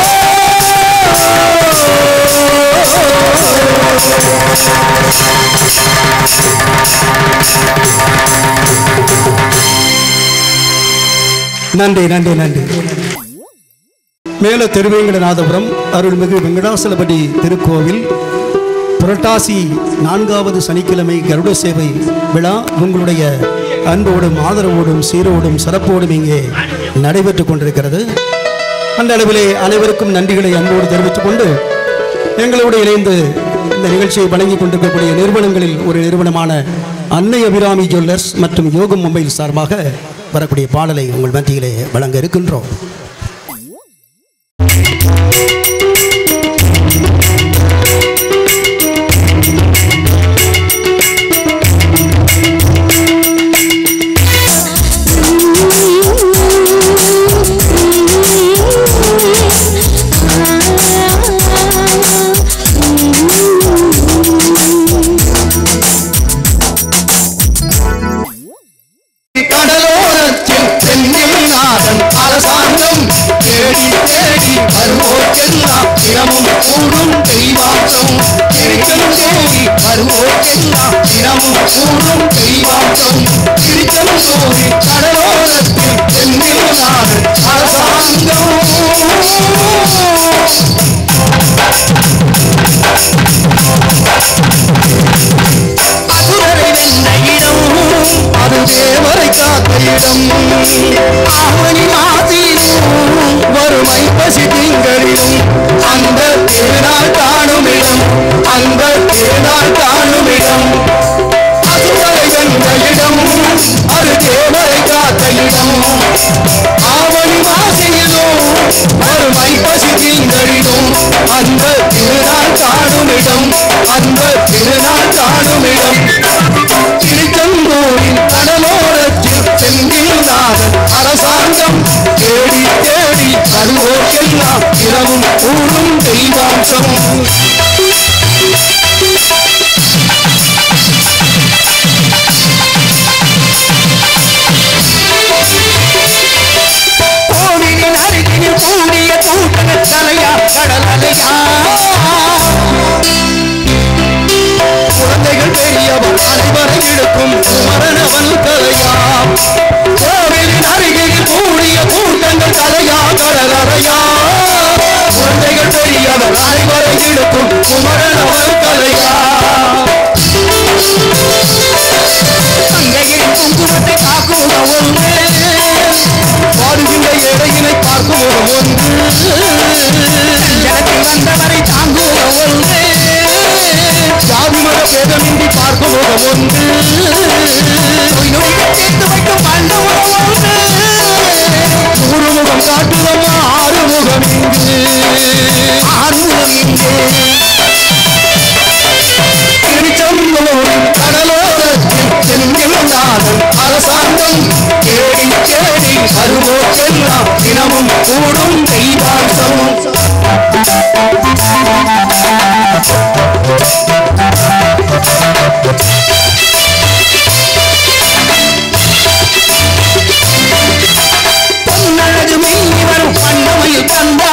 நன்றி நன்றி நன்றி மேல திருவேங்கடநாதபுரம் அருள்மிகு வெங்கடாசலபதி திருக்கோவில் புரட்டாசி நான்காவது சனிக்கிழமை கருட சேவை விழா உங்களுடைய அன்போடும் ஆதரவோடும் சீரோடும் சிறப்போடும் இங்கே நடைபெற்றுக் கொண்டிருக்கிறது அந்த அளவிலே அனைவருக்கும் நன்றிகளை அன்போடு தெரிவித்துக் கொண்டு எங்களோடு இணைந்து இந்த நிகழ்ச்சியை வழங்கிக் கொண்டிருக்கக்கூடிய நிறுவனங்களில் ஒரு நிறுவனமான அன்னை அபிராமி ஜுவல்லர்ஸ் மற்றும் யோகம் மொபைல் சார்பாக வரக்கூடிய பாடலை உங்கள் மத்தியிலே வழங்க இருக்கின்றோம்
கடலோரத்தில் செந்தில் நாதன் அரசாங்கம் திருச்செந்தூரி வருவோர்க்கெல்லாம் தினமும் கூறும் தெய்வாம்சம் திருச்செந்தூரி கடலோரத்தில் செந்தில் நாடு அரசாங்கம் அசுரரை வென்ற இடம் அது தேவரை காத்த இடம் ஆவணி மாசிலும் வறுமை பசி திங்களிலும் அந்த திருநாள் காணும் இடம் அந்த திருநாள் காணும் இடம் அசுரரை வென்ற இடம் அது தேவரை காத்த இடம் ஆவணி மாசியிலும் வறுமை பசி திங்களிலும் அந்த திருநாள் காணும் இடம் அந்த திருநாள் காணும் இடம் திருச்செந்தூரின் கடலோரத்தில் செந்தில்நாதன் அரசாங்கம் தேடி தேடி வருவோர்க்கெல்லாம் இரவும் கூறும் தெய்வாம்சம் கோவிலின் அருகில் கூடிய கூட்டங்கள் தலையா கடலையா குழந்தைகள் பெரியவன் அனைவரை இழுக்கும் குமரனவன் தலையாம் கோவிலின் அருகில் கூடிய கூட்டங்கள் தலையா கடலறையா குழந்தைகள் பெரியவன் அனைவரை இழுக்கும் குமரனவன் தலையா தங்கையின் குங்குமத்தை காக்கும் ஒன்று பாடுகின்ற எடையினை பார்க்கும் ஒன்று ஜனத்தில் வந்தவரை தாங்குவ ஒன்று ஜாதி மத பேதமின்றி பார்க்கும் ஒன்று நோய் நொடிகள் சேர்த்து வைக்கும் மண்டபம் ஒன்று குருமுகம் காட்டுதமா ஆறுமுகம் இங்கு ஆறுமுகம் இங்கு திருச்செந்தூரின் கடலோரத்தில் செந்தில்நாதன் அரசாங்கம் தேடி தேடி வருவோர்க்கெல்லாம் தினமும் கூடும் தெய்வாம்சம் பொன்னழகு மின்னி வரும் கண்ணமையில் கந்தா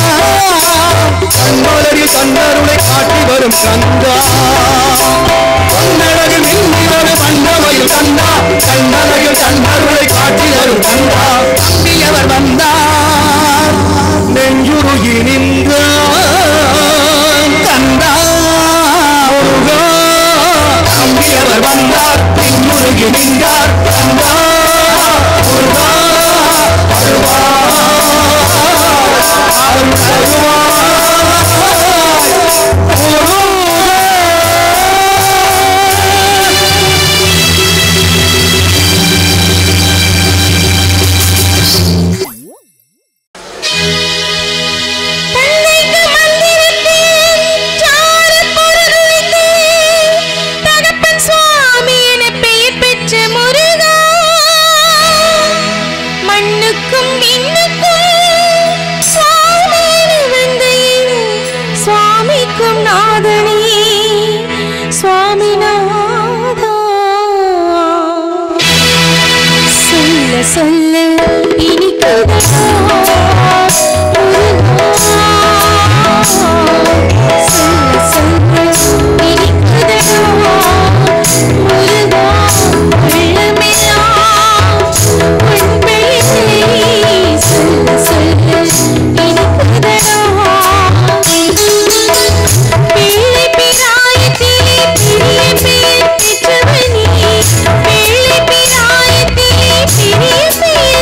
கண்மலரில் கண்ணருளை காட்டி வரும் கந்தா பொன்னழகு மின்னி வரும் கண்ணமையில் கந்தா கண்ணழகில் கண்ணருளை காட்டி வரும் கந்தா தம்பியவர் வந்தார் நெஞ்சுருகி நின்றார் கந்தா முருகா தம்பியவர் வந்தார் நெஞ்சுருகி நின்றார் கந்தா முருகா
தந்தைக்கு மந்திரத்தில் சாரப் பொருளுரைத்து, தகப்பன் சுவாமி என பெயர் பெற்ற முருகா மண்ணுக்கும் விண்ணுக்கும் சுவாமியான வந்தையே, சுவாமிக்கும் நாதனே சுவாமிநாதா சொல்ல சொல்ல இனிக்குதா சொல்ல சொல்ல இனிக்குதா முருகா உள்ளமெல்லாம் உன் பெயரை சொல்ல சொல்ல இனிக்குதா பிள்ளை பிராயத்திலே பெரிய பெயர் பெற்றவனே பிள்ளை பிராயத்திலே பெரிய பெயர்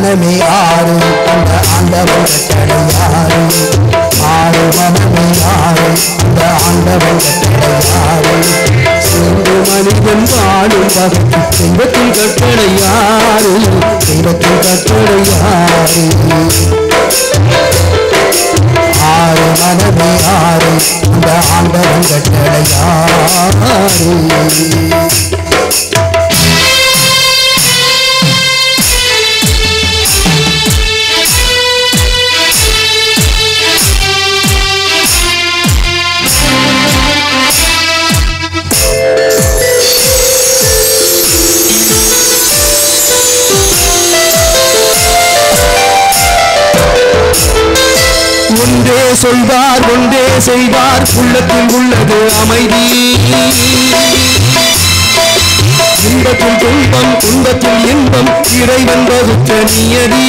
மனமே ஆறு அந்த ஆண்டவன் கட்டளை யாரு ஆறு மனமே ஆறு அந்த ஆண்டவன் கட்டளை யாரு சேர்ந்து மனிதன் வாழும் வகைக்கு தெய்வத்தின் கட்டளை யாரு தெய்வத்தின் கட்டளை யாரு ஆறு மனமே ஆறு அந்த ஆண்டவன் கட்டளை யாரு ஒன்றே சொல்வார் ஒன்றே செய்வார் உள்ளத்தில் உள்ளது அமைதி இன்பத்தில் துன்பம் துன்பத்தில் இன்பம் இறைவன் வகுத்த நியதி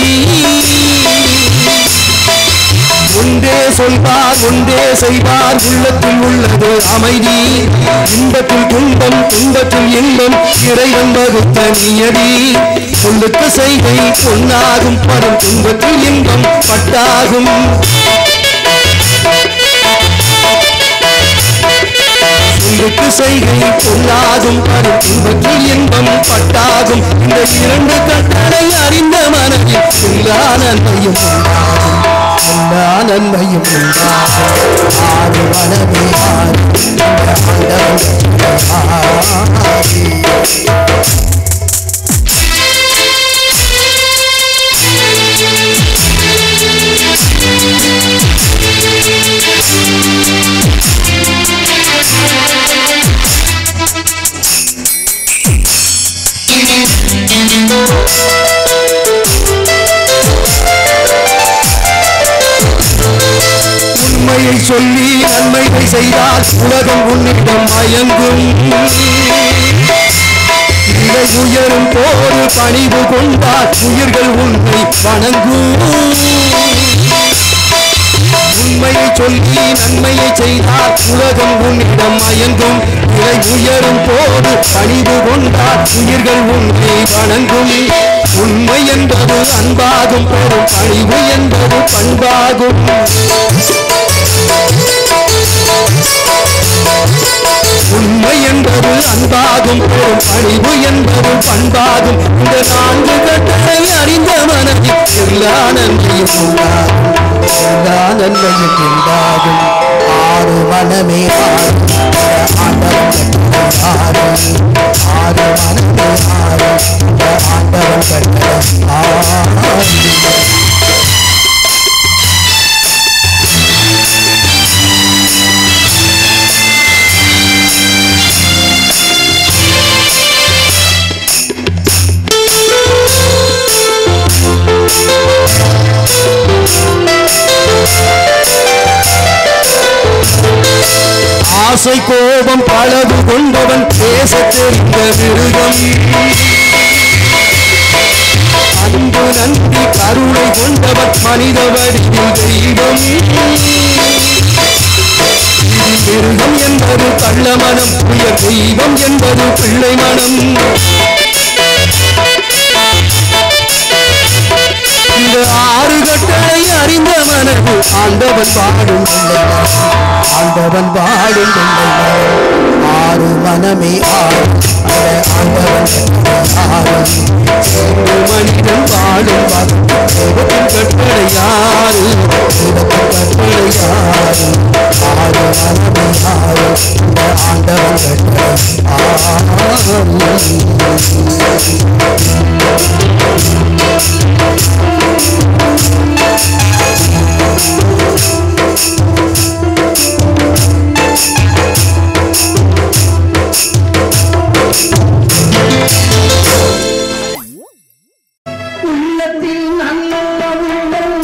ஒன்றே சொல்வார் ஒன்றே செய்வார் உள்ளத்தில் உள்ளது அமைதி இன்பத்தில் துன்பம் துன்பத்தில் இன்பம் இறைவன் வகுத்த நியதி சொல்லுக்கு செய்கை பொன்னாகும் படும் துன்பத்தில் இன்பம் பட்டாகும் சொல்லுக்கு செய்கை பொன்னாகும் படும் துன்பத்தில் இன்பம் பட்டாகும் இந்த இரண்டு கட்டளை அறிந்த மனதில் எல்லா நன்மையும் உண்டாகும் எல்லா நன்மையும் உண்டாகும் ஆறு மனமே ஆறு இந்த ஆண்டவன் ஆறு உண்மையை சொல்லி நன்மைகள் செய்தால் உலகம் உன்னிடம் மயங்கும் இதை உயரும் போது பணிவு கொண்டால் உயிர்கள் உன்னை வணங்கும் உண்மையை சொல்லி நன்மையை செய்தால் உலகம் உன்னிடம் மயங்கும் இதை உயரும் போது பணிவு கொண்டால் உயிர்கள் உன்னை வணங்கும் உண்மை என்பது அன்பாகும் பெரும் பணிவு என்பது பண்பாகும் உண்மை என்பது அன்பாகும் பெரும் பணிவு என்பது பண்பாகும் இந்த நான்கு கட்டளை அறிந்த மனதில் எல்லா நன்மையும் உண்டாகும் எல்லா நன்மையும் உண்டாகும் ஆறு மனமே ஆறு ஆண்டவன் கட்டளை ஆறு ஆறு மனமே ஆறு இந்த ஆண்டவன் கட்டளை ஆறு ஆசை கோபம் பழகு கொண்டவன் பேச தெரிந்த மிருகம் அன்பு நன்றி கருணை கொண்டவன் மனித வடிவில் தெய்வம் இது மிருகம் என்பது கள்ள மனம் உயர் தெய்வம் என்பது பிள்ளை மனம் இந்த ஆறு கட்டளை அறிந்த மனது ஆண்டவன் பாடும் கொள்ளைதான் ஆண்டவன் பாடும் கொள்ளைதான் ஆறு மனமே ஆறு அந்த ஆண்டவன் கட்டளை ஆறு சேர்ந்து மனிதன் பாடும் பாடும் தெய்வத்தின் கட்டளை யாரு தெய்வத்தின் கட்டளை யாரு ஆறு மனமே ஆறு இந்த ஆண்டவன் கட்டளை ஆறு
உள்ளத்தில் நல்ல உள்ளம்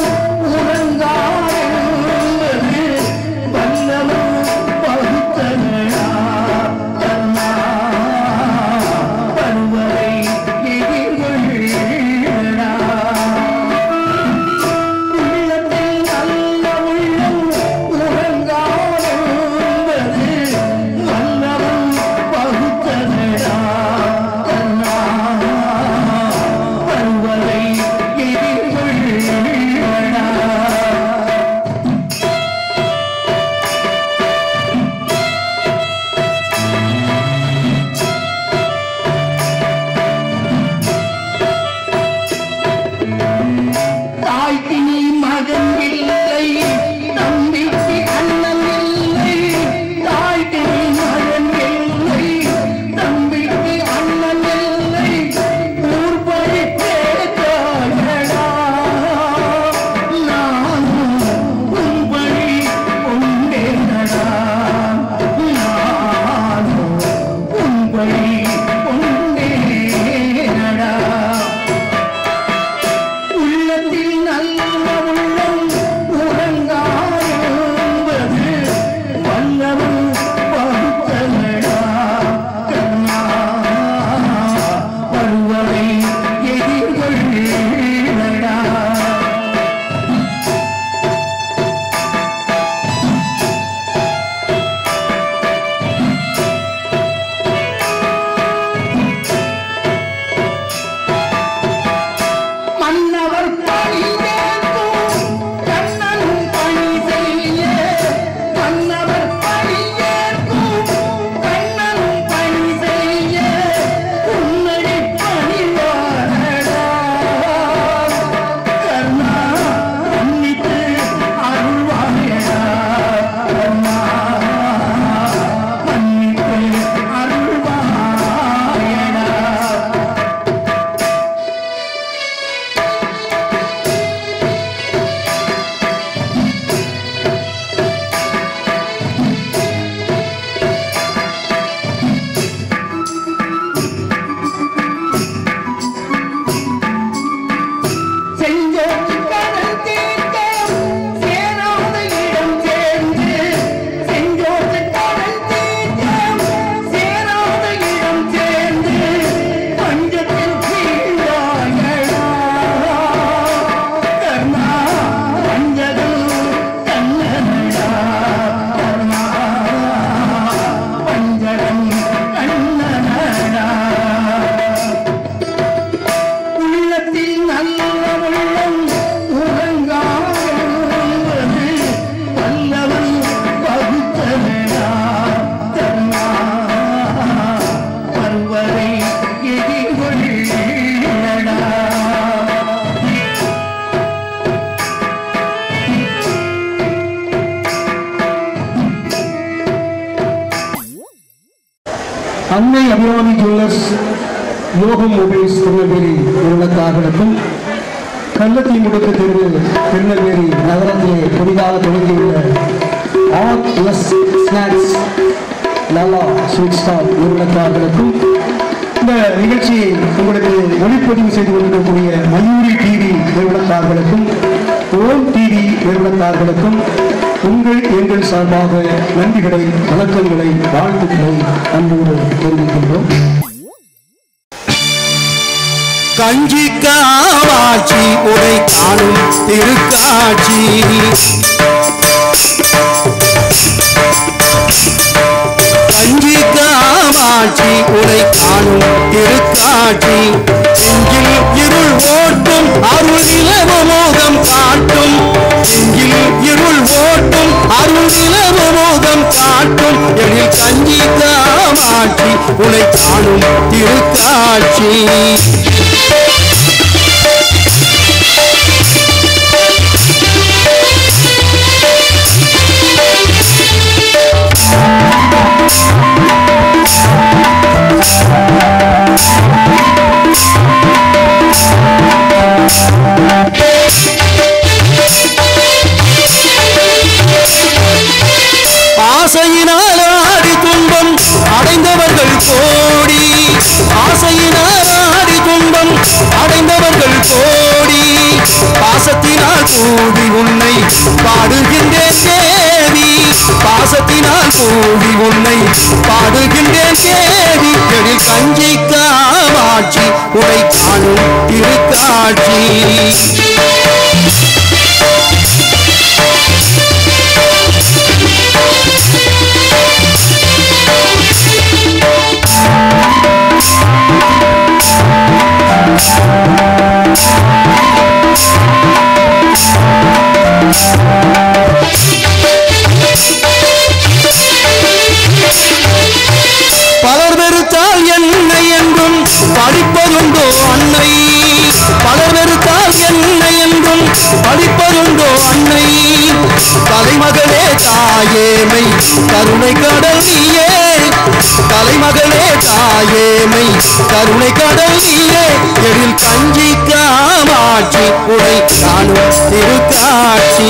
உறங்காதென்பது வல்லவன் பகுத்தனடா தன்னா பருவரை எதிர்கொள்ளடா உள்ளத்தில் நல்ல உள்ளம் உறங்காதென்பது வல்லவன் பகுத்தனடா தன்னா பருவரை எதிர்கொள்ளடா நல்ல உள்ளம் உறங்காது வல்லவன் வகுத்தனடா தன்னா பருவரை எதிர்கொள்ளடா
அன்னை அபிராமி ஜுவல்லர்ஸ் யோகம் மொபைல்ஸ் திருநெல்வேலி நிறுவனத்தார்களுக்கும் கள்ளத்தி முடுக்கு தெரு திருநெல்வேலி நகரத்திலே புதிதாக தொடங்கியுள்ள R S snacks Lalla sweet stall நிறுவனத்தார்களுக்கும் இந்த நிகழ்ச்சியை உங்களுக்கு ஒளிப்பதிவு செய்து கொண்டிருக்கக்கூடிய மயூரி டிவி நிறுவனத்தார்களுக்கும் ஓம் டிவி நிறுவனத்தார்களுக்கும் உங்கள் எங்கள் சார்பாக நன்றிகளை வணக்கங்களை வாழ்த்துக்களை அன்போடு தெரிவிக்கின்றோம்
கஞ்சி காவாட்சி உரை காணும் திருக்காட்சி கஞ்சி காவாட்சி உரை காணும் திருக்காட்சி நெஞ்சில் இருள் ஓட்டும் அருள் நிலவு மோகம் காட்டும் நெஞ்சில் இருள் ஓட்டும் அருள் நிலவு மோகம் காட்டும் எழில் கஞ்சி காமாட்சி உனை காணும் திருக்காட்சி ஆசையினால் ஆடி துன்பம் அடைந்தவர்கள் கோடி ஆசையினால் ஆடி துன்பம் அடைந்தவர்கள் கோடி பாசத்தினால் கூடி உன்னை பாடுகின்றேன் தேவி பாசத்தினால் கூடி உன்னை பாடுகின்றேன் தேவி எழில் கஞ்சி காமாட்சி உடை காணும் திருக்காட்சி பலர் வெறுத்தால் என்ன என்றும் படிப்பதுண்டோ அன்னை பலர் வெறுத்தால் என்ன என்றும் படிப்பதுண்டோ அன்னை தலைமகளே தாயேமை கருணை கடல் நீயே தலைமகளே தாயேமை கருணை கடல் நீயே எழில் கஞ்சி காமாட்சி உடை காணும் திருக்காட்சி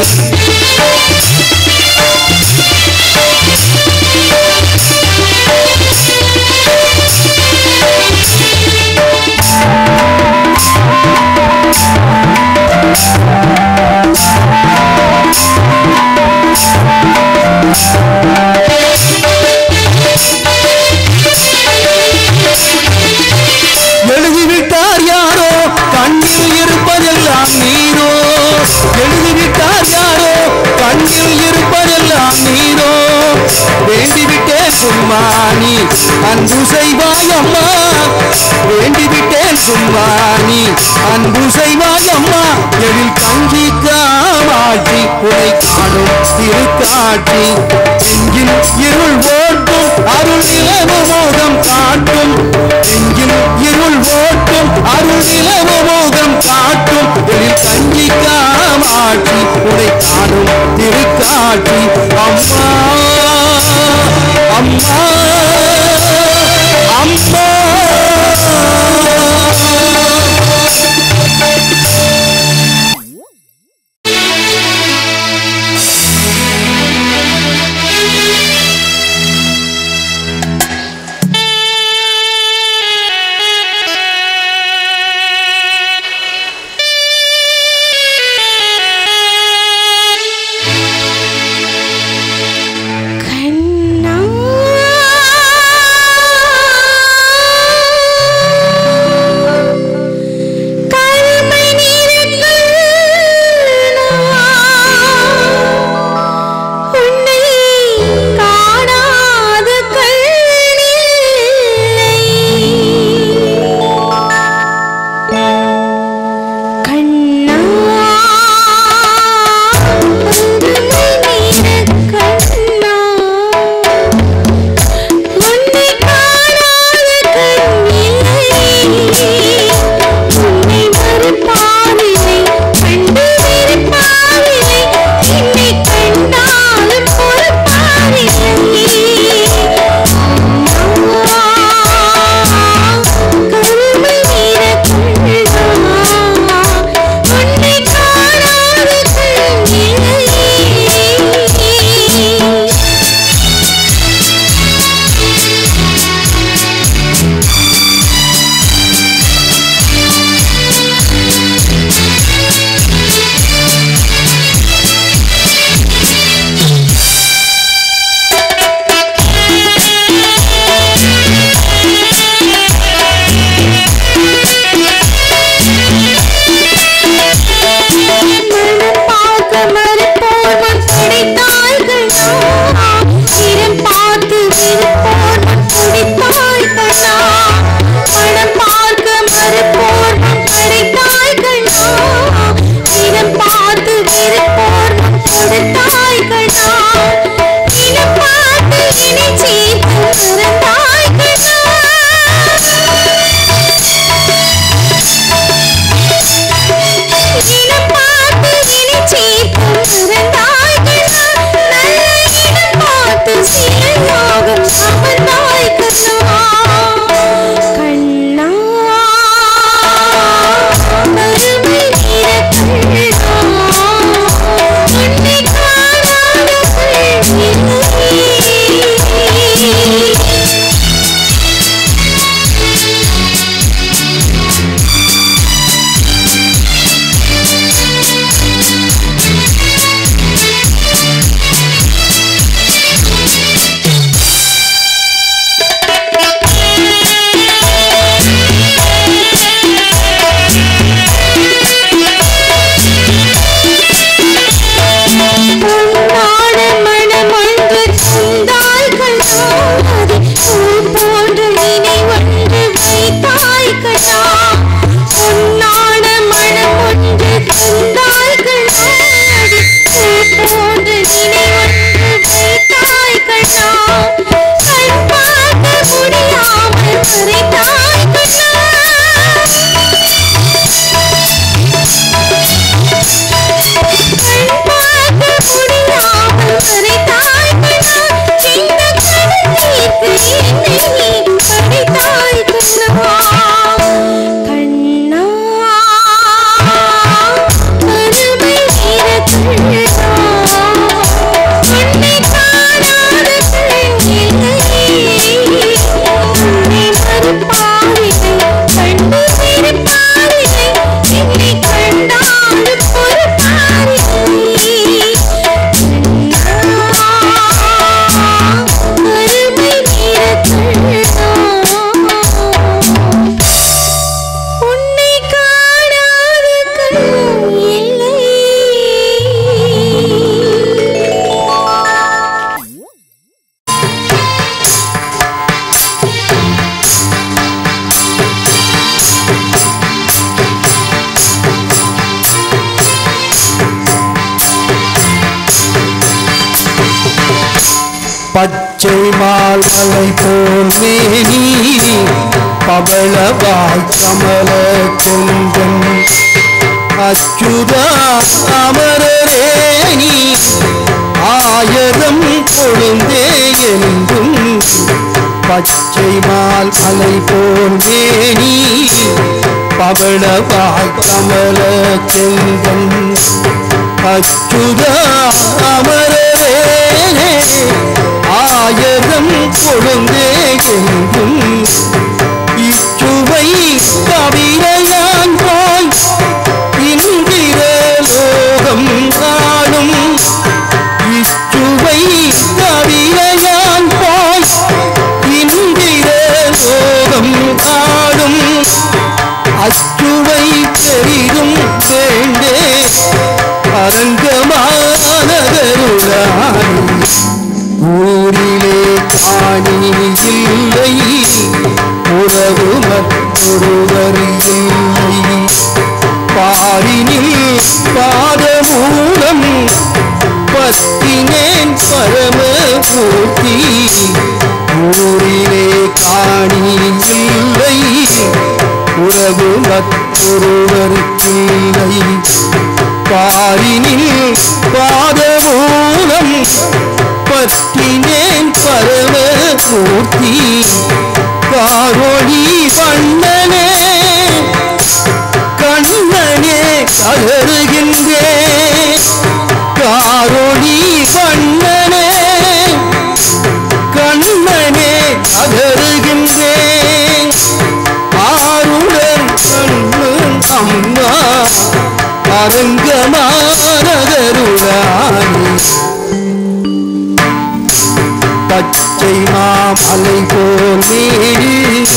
எழுதிவிட்டார் யாரோ கண்ணில் இருப்பதெல்லாம் நீரோ எழுதிவிட்டார் யாரோ கண்ணில் இருப்பதெல்லாம் நீரோ வேண்டிவிட்டேன் சும்மா நீ அன்பு செய்வாய் அம்மா வேண்டிவிட்டேன் சும்மா நீ அன்பு செய்வாய் அம்மா எழில் கஞ்சி காமாட்சி உனை காணும் திருக்காட்சி நெஞ்சில் இருள் ஓட்டும் அருள் நிலவு மோகம் காட்டும் நெஞ்சில் இருள் ஓட்டும் அருள் நிலவு மோகம் காட்டும் எழில் கஞ்சி காமாட்சி உனை காணும் திருக்காட்சி அம்மா அம்மா அம்மா
உன்னை கண்டாலும் ஒரு பாரில்லை அருமை நிறக்கண்ணா உன்னை காணாத கண் இல்லை
பச்சை மால்மலை போல் மேனி பவளவாய் கமல செங்கன் அச்சுதா அமரரேணி ஆயிரம் கொழுந்தே என்றும் பச்சை மால் மலை போல் மேனி பவளவாய் கமல செங்கன் அச்சுதா அமரரேனே ஆயிரம் கொழுந்தே எங்கும் இச்சுவை கவிரையான் போய் இந்திர லோகம் காணும் இச்சுவை கவிரையான் போய் இந்திர லோகம் காணும் அச்சுவை பெரிதும் வேண்டே அரங்கமானதருளாய் ஊரிலே காணி இல்லை உறவு மற்றொருவர் இல்லை பாரினில் பாதமூலம் பத்தினேன் பரமமூர்த்தி ஊரிலே காணி இல்லை உறவு மற்றொருவருக்கில்லை பாரினில் பாதமூலம் பற்றினேன் பரமமூர்த்தி காரொளி வண்ணனே கண்ணனே கதறுகின்றேன் காரொளி வண்ணனே கண்ணனே கதறுகின்றேன் ஆருடன் கண்ணன் அம்மா அரங்கமானதருளானே பச்சை மாமலை போல் நீடி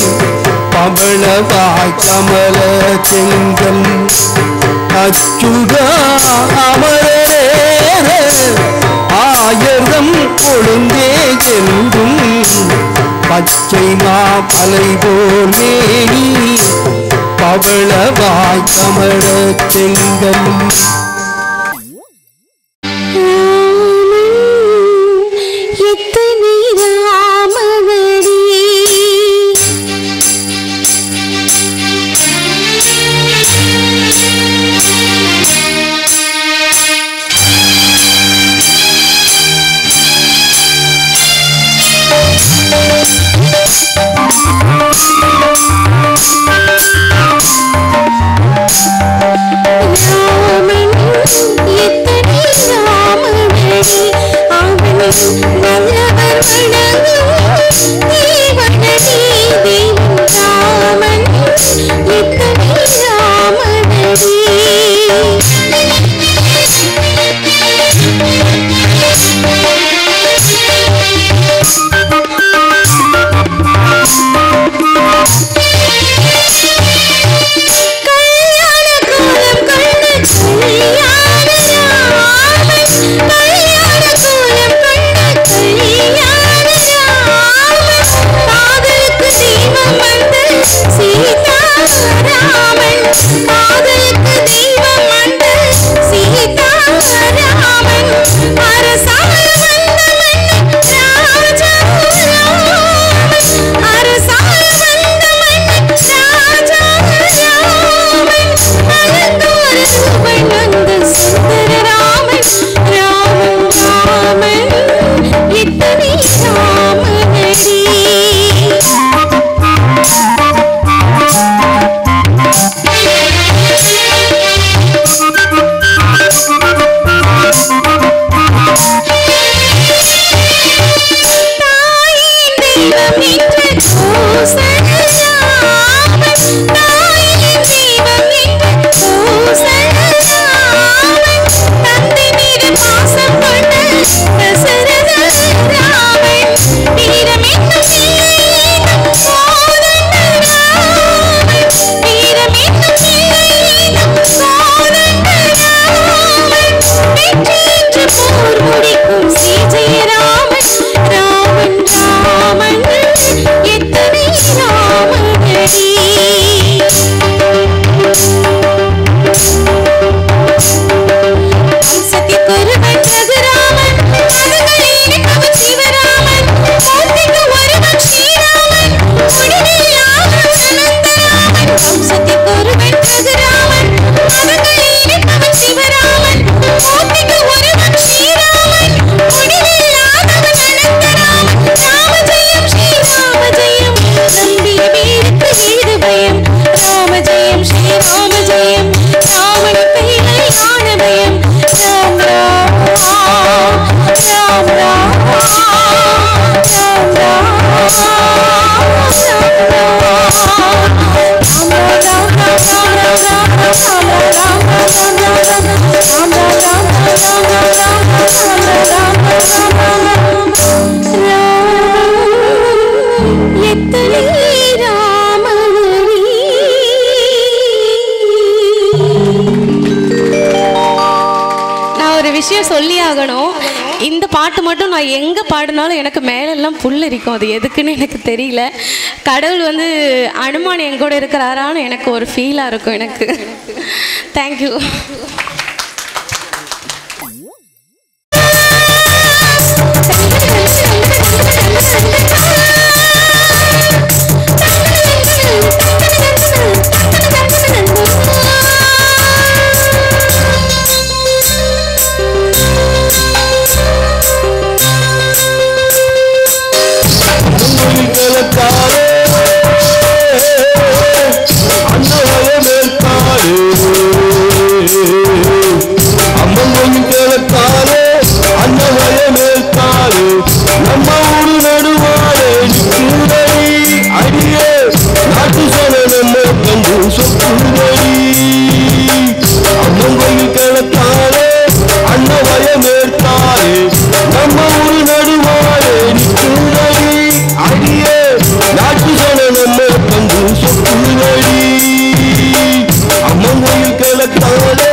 பவளவாய் கமல செங்கல் அச்சுதா அமரரே ஆயிரம் கொழுந்தே என்றும் பச்சை மாமலை போல் மேனி பவளவாய் கமல செங்கல்
எத்தனை ராமவடி ராமன் விஷயம் சொல்லி ஆகணும் இந்த பாட்டு மட்டும் நான் எங்கே பாடினாலும் எனக்கு மேலெல்லாம் புல் இருக்கும் அது எதுக்குன்னு எனக்கு தெரியல கடவுள் வந்து அனுமான் என் கூட இருக்கிறாரான்னு எனக்கு ஒரு ஃபீலாக இருக்கும் எனக்கு தேங்க்யூ
கிழக்காலே அன்னவய மேற்காலே அம்மன் கோயில் கிழக்காலே அன்னவய மேற்காலே நம்ம ஊரு நடுவாலே நிற்கிறடி அடியே நாட்டு சோழ நம்ம கண்டு சொத்துதடி அம்மன் கோயில் கிழக்காலே அன்னவய மேற்காலே நம்ம ஊரு நடுவாலே நிற்கிறடி அடியே நாட்டு சோழ நம்ம கண்டு சொத்துதடி அம்மன் கோயில் கிழக்காலே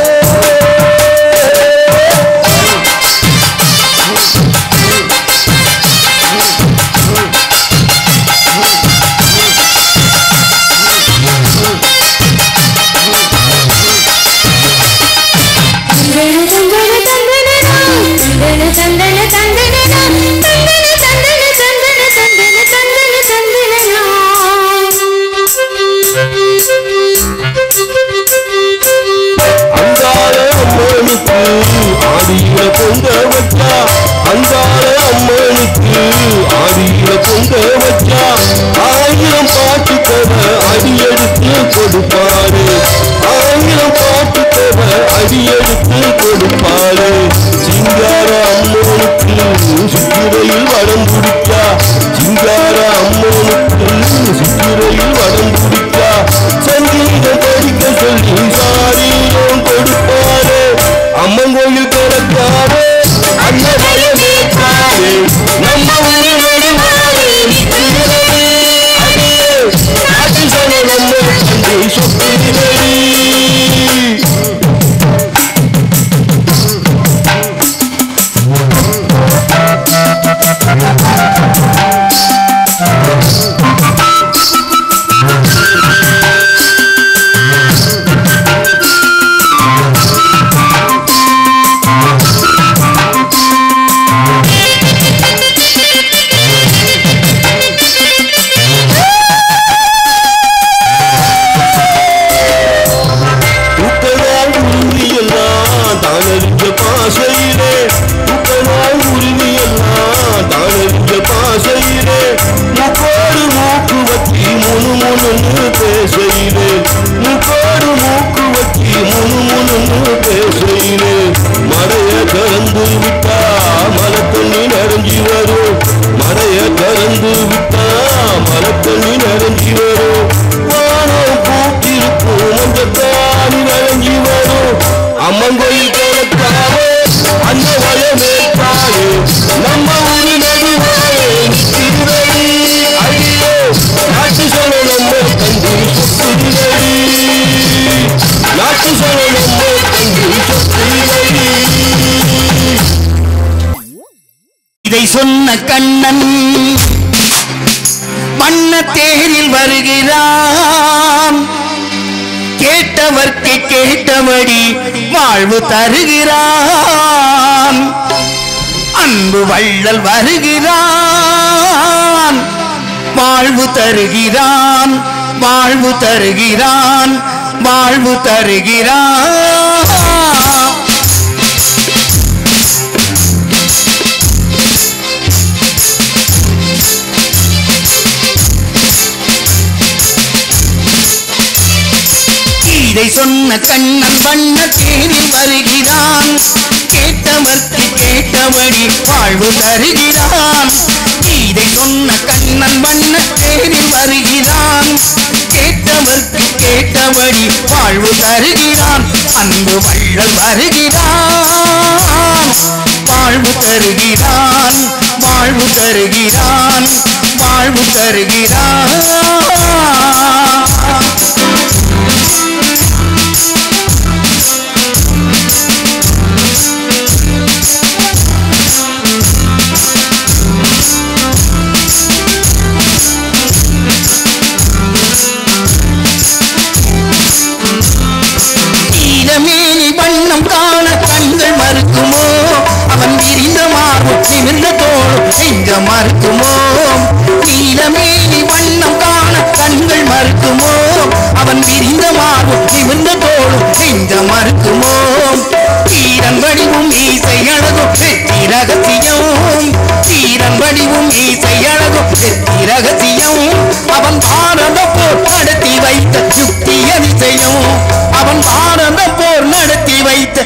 அங்காள அம்மனுக்கு ஆடியில பொங்க வச்சா அங்காள அம்மனுக்கு ஆடியில பொங்க வச்சா ஆயிரம் பாட்டு தவ அடி எடுத்து கொடுப்பாரு ஆயிரம் பாட்டு தவ அடி எடுத்து கொடுப்பாரு சிங்கார அம்மனுக்கு சுற்றுரையில் வடம் பிடிச்சா சிங்கார அம்மனுக்கு சுற்றுரையில் வடம் பிடிச்சா சங்கீதம் படிக்க சொல்லி சாரீரம் கொடுப்பாரு அம்மன் கோயில் திறக்காரு அன்னமய மேற்காரு நம்ம ஊரு நடுவாரு நிற்கிறதே. அடியே, நாட்டு சன நம்ம கண்டு சொத்துகிறடி உக்கனால் உறுதியெல்லாம் தானறிஞ்ச பாசையிலே உக்கனால் உறுதியெல்லாம் தானறிஞ்ச பாசையிலே முக்கோடு மூக்கு வச்சி முனு முனுன்னு பேசையிலே முக்கோடு மூக்கு வச்சி முனு முனுன்னு பேசையிலே மழைய கலந்து விட்டா மலை தண்ணி நிறைஞ்சி வரும் மழைய கலந்து விட்டா மலை தண்ணி நிறைஞ்சி வரும் வானம் பூத்திருக்கும் மஞ்சத்தாணி நிறைஞ்சி வரும் அம்மன் கோயில் கிழக்காவே அந்த வயமேற்காயே நம்ம ஊரு நடுவாயே நிற்கிறடி ஐயோ நாட்டு சொல்ல நம்ம கண்டு சொத்துகிறடி நாட்டு சொல்ல நம்ம கண்டு சொத்துகிறடி
இதை சொன்ன கண்ணன் வண்ண தேரில் வருகிறான் கேட்டவர்க்கு கேட்டபடி வாழ்வு தருகிறான் அன்பு வள்ளல் வருகிறான் வாழ்வு தருகிறான் வாழ்வு தருகிறான் வாழ்வு தருகிறான் இதை சொன்ன கண்ணன் வண்ண தேரில் வருகிறான் கேட்டவர்க்கு கேட்டபடி வாழ்வு தருகிறான் இதை சொன்ன கண்ணன் வண்ண தேரில் வருகிறான் கேட்டவர்க்கு கேட்டபடி வாழ்வு தருகிறான் அன்பு வள்ளல் வருகிறான் வாழ்வு தருகிறான் வாழ்வு தருகிறான் வாழ்வு தருகிறான்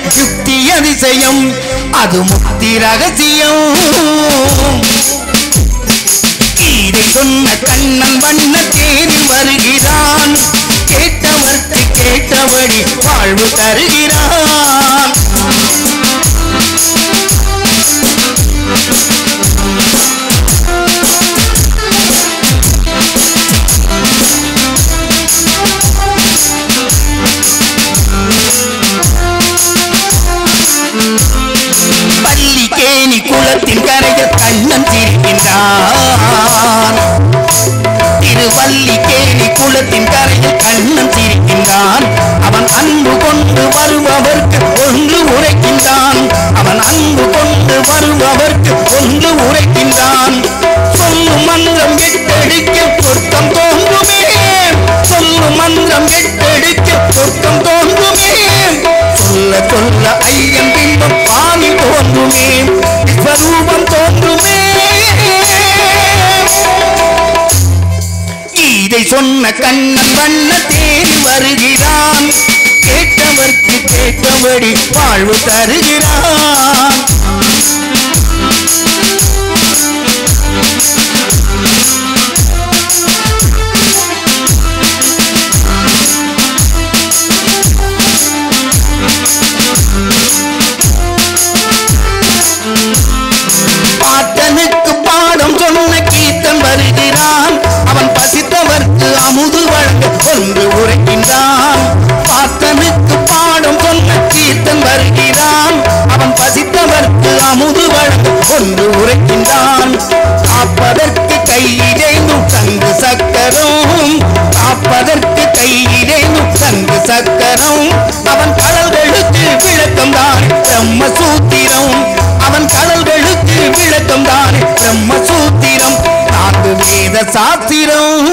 யுக்தி அதிசயம் அது முக்தி ரகசியம் இதை சொன்ன கண்ணன் வண்ண தேரில் வருகிறான் கேட்டவர்க்கு கேட்டபடி வாழ்வு தருகிறான் பள்ளிக்கேணி குளத்தின் கரையில் கண்ணன் சிரிக்கின்றான் திருவல்லிக்கேணி குளத்தின் கரையில் கண்ணன் சிரிக்கின்றான் அவன் அன்பு கொண்டு வருபவர்க்கு ஒன்று உரைக்கின்றான் அவன் அன்பு கொண்டு வருபவர்க்கு ஒன்று உரைக்கின்றான் சொல்லும் மந்திரம் எட்டடிக்க சொர்க்கம் தோன்றுமே சொல்லும் மந்திரம் எட்டடிக்க சொர்க்கம் தோன்றுமே சொல்ல சொல்ல ஐயன் பிம்பம் பாவி தோன்றுமே விஸ்வரூபம் தோன்றுமே இதை சொன்ன கண்ணன் வண்ண தேடி வருகிறான் கேட்டவர்க்கு கேட்டபடி வாழ்வு தருகிறான் பாட்டனுக்கு பாடம் சொன்ன கீர்த்தன் வருகிறான் அவன் பசித்தவர்க்கு அமுது வழங்க ஒன்று உரைக்கின்றான் பாட்டனுக்கு பாடம் சொன்ன கீர்த்தன் வருகிறான் அவன் பசித்தவர்க்கு அமுது வழங்க ஒன்று உரைக்கின்றான் காப்பதற்கு கையிலேனும் சங்கு சக்கரம் காப்பதற்கு கையிலேனும் சங்கு சக்கரம் அவன் கடல்களுக்கு விளக்கம் தான் பிரம்மசூத்திரம் அவன் கடல்களுக்கு விளக்கம் தானே பிரம்மசூத்திரம் நான்கு வேத சாஸ்திரம்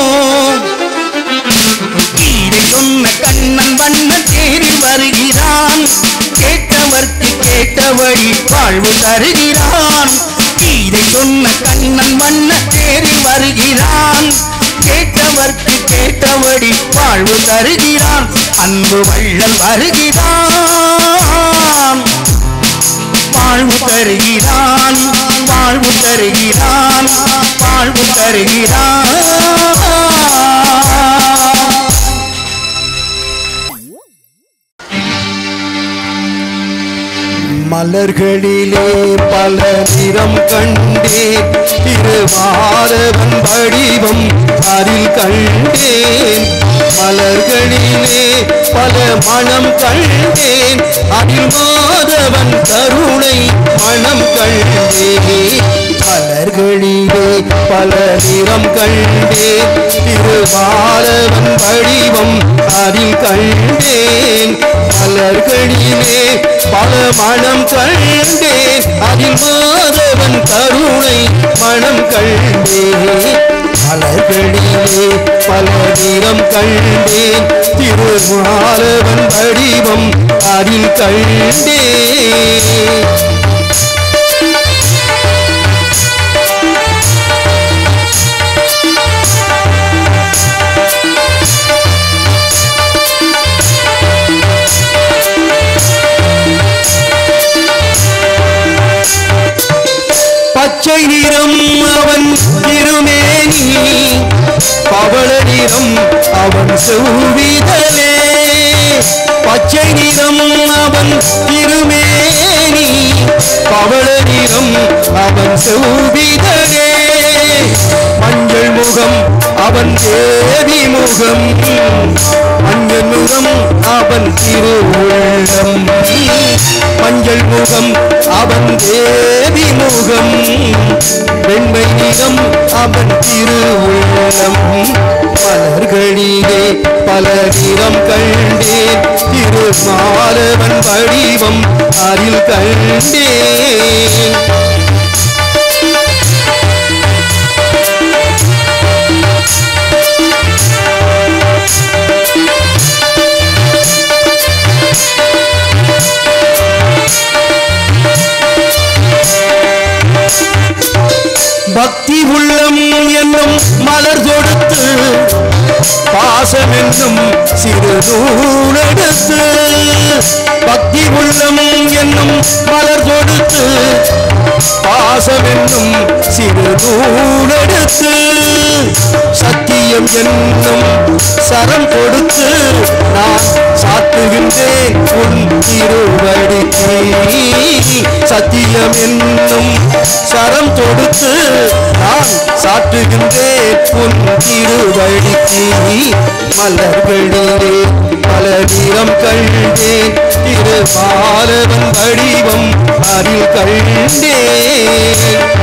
இதை சொன்ன கண்ணன் வண்ணன் தேரில் வருகிறான் கேட்டவர்க்கு கேட்டபடி வாழ்வு தருகிறான் இதை சொன்ன கண்ணன் வண்ண தேரில் வருகிறான் கேட்டவர்க்கு கேட்டபடி வாழ்வு தருகிறான் அன்பு வள்ளல் வருகிறான் வாழ்வு தருகிறான் வாழ்வு தருகிறான் வாழ்வு தருகிறான்
மலர்களிலே பல நிறம் கண்டேன் திருமாரவன் வடிவம் அதில் கண்டேன் மலர்களிலே பல மனம் கண்டேன் அதில் மாதவன் கருணை மனம் கண்டேன் மலர்களிலே பல நிறம் கண்டேன் திருமாரவன் வடிவம் அதில் கண்டேன் மலர்களிலே பல மனம் கண்டேன் அதில் மாதவன் கருணை மனம் கண்டேன் மலர்களிலே பல நிறம் கண்டேன் திருமாலவன் வடிவம் அதில் கண்டேன் பச்சை நிறம் அவன் திருமேனி பவள நிறம் அவன் செவ்விதலே பச்சை நிறம் அவன் திருமேனி பவள நிறம் அவன் செவ்விதலே மஞ்சள் முகம் அவன் தேவி முகம் மஞ்சள் முகம் அவன் திருவுள்ளம் மஞ்சள் முகம் அவன் தேவி முகம் வெண்மை நிறம் அவன் திருவுள்ளம் மலர்களிலே பல நிறம் கண்டேன் திருமாலவன் வடிவம் அதில் கண்டேன் பக்தி உள்ளம் என்னும் மலர் தொடுத்து பாசம் என்னும் சிறு நூலெடுத்து
பக்தி உள்ளம் என்னும் மலர் கொடுத்து பாசம் என்னும் சிறு நூலெடுத்து சத்தியம் என்னும் சரம் கொடுத்து நான் சாத்துகின்றேன் உன் திருவடிக்கு சத்தியம் என்னும் சரம் கொடுத்து நான் சாற்றுகின்றேன் உன் திருவடிக்கு மலர்களிலே பல நிறம் கண்டேன் திருபாலவன் வடிவம் அருள் கண்டேன்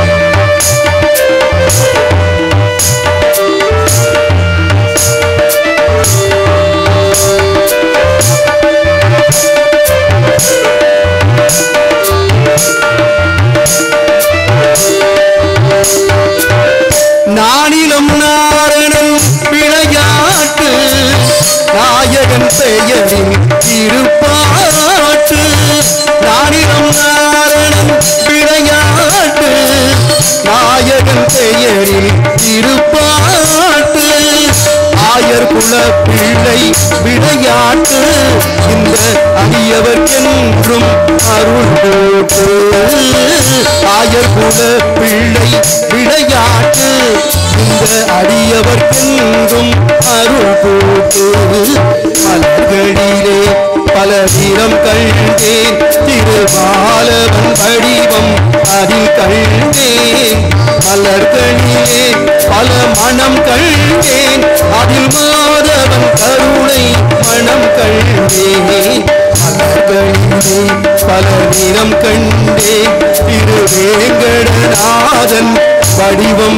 நானிலம் நாரணன் விளையாட்டு நாயகன் பெயரில் திருப்பாட்டு நானிலம் நாரணன் விளையாட்டு நாயகன் பெயரில் திருப்பாட்டு ஆயர் குல பிள்ளை விளையாட்டு இந்த அடியவர்க்கென்றும் அருள் போட்டு ஆயர் குல பிள்ளை விளையாட்டு இந்த அடியவர்க்கென்றும் அருள் போட்டு மலர்களிலே பல வீரம் கண்டேன் திருவாலவன் வடிவம் அதில் கண்டேன் மலர்களிலே பல மனம் கண்டேன் அதில் மாதவன் கருணை மனம் கண்டேன் மலர்களிலே பல நிறம் கண்டேன் திருவேங்கடநாதன் வடிவம்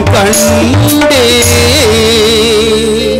கண்டேன்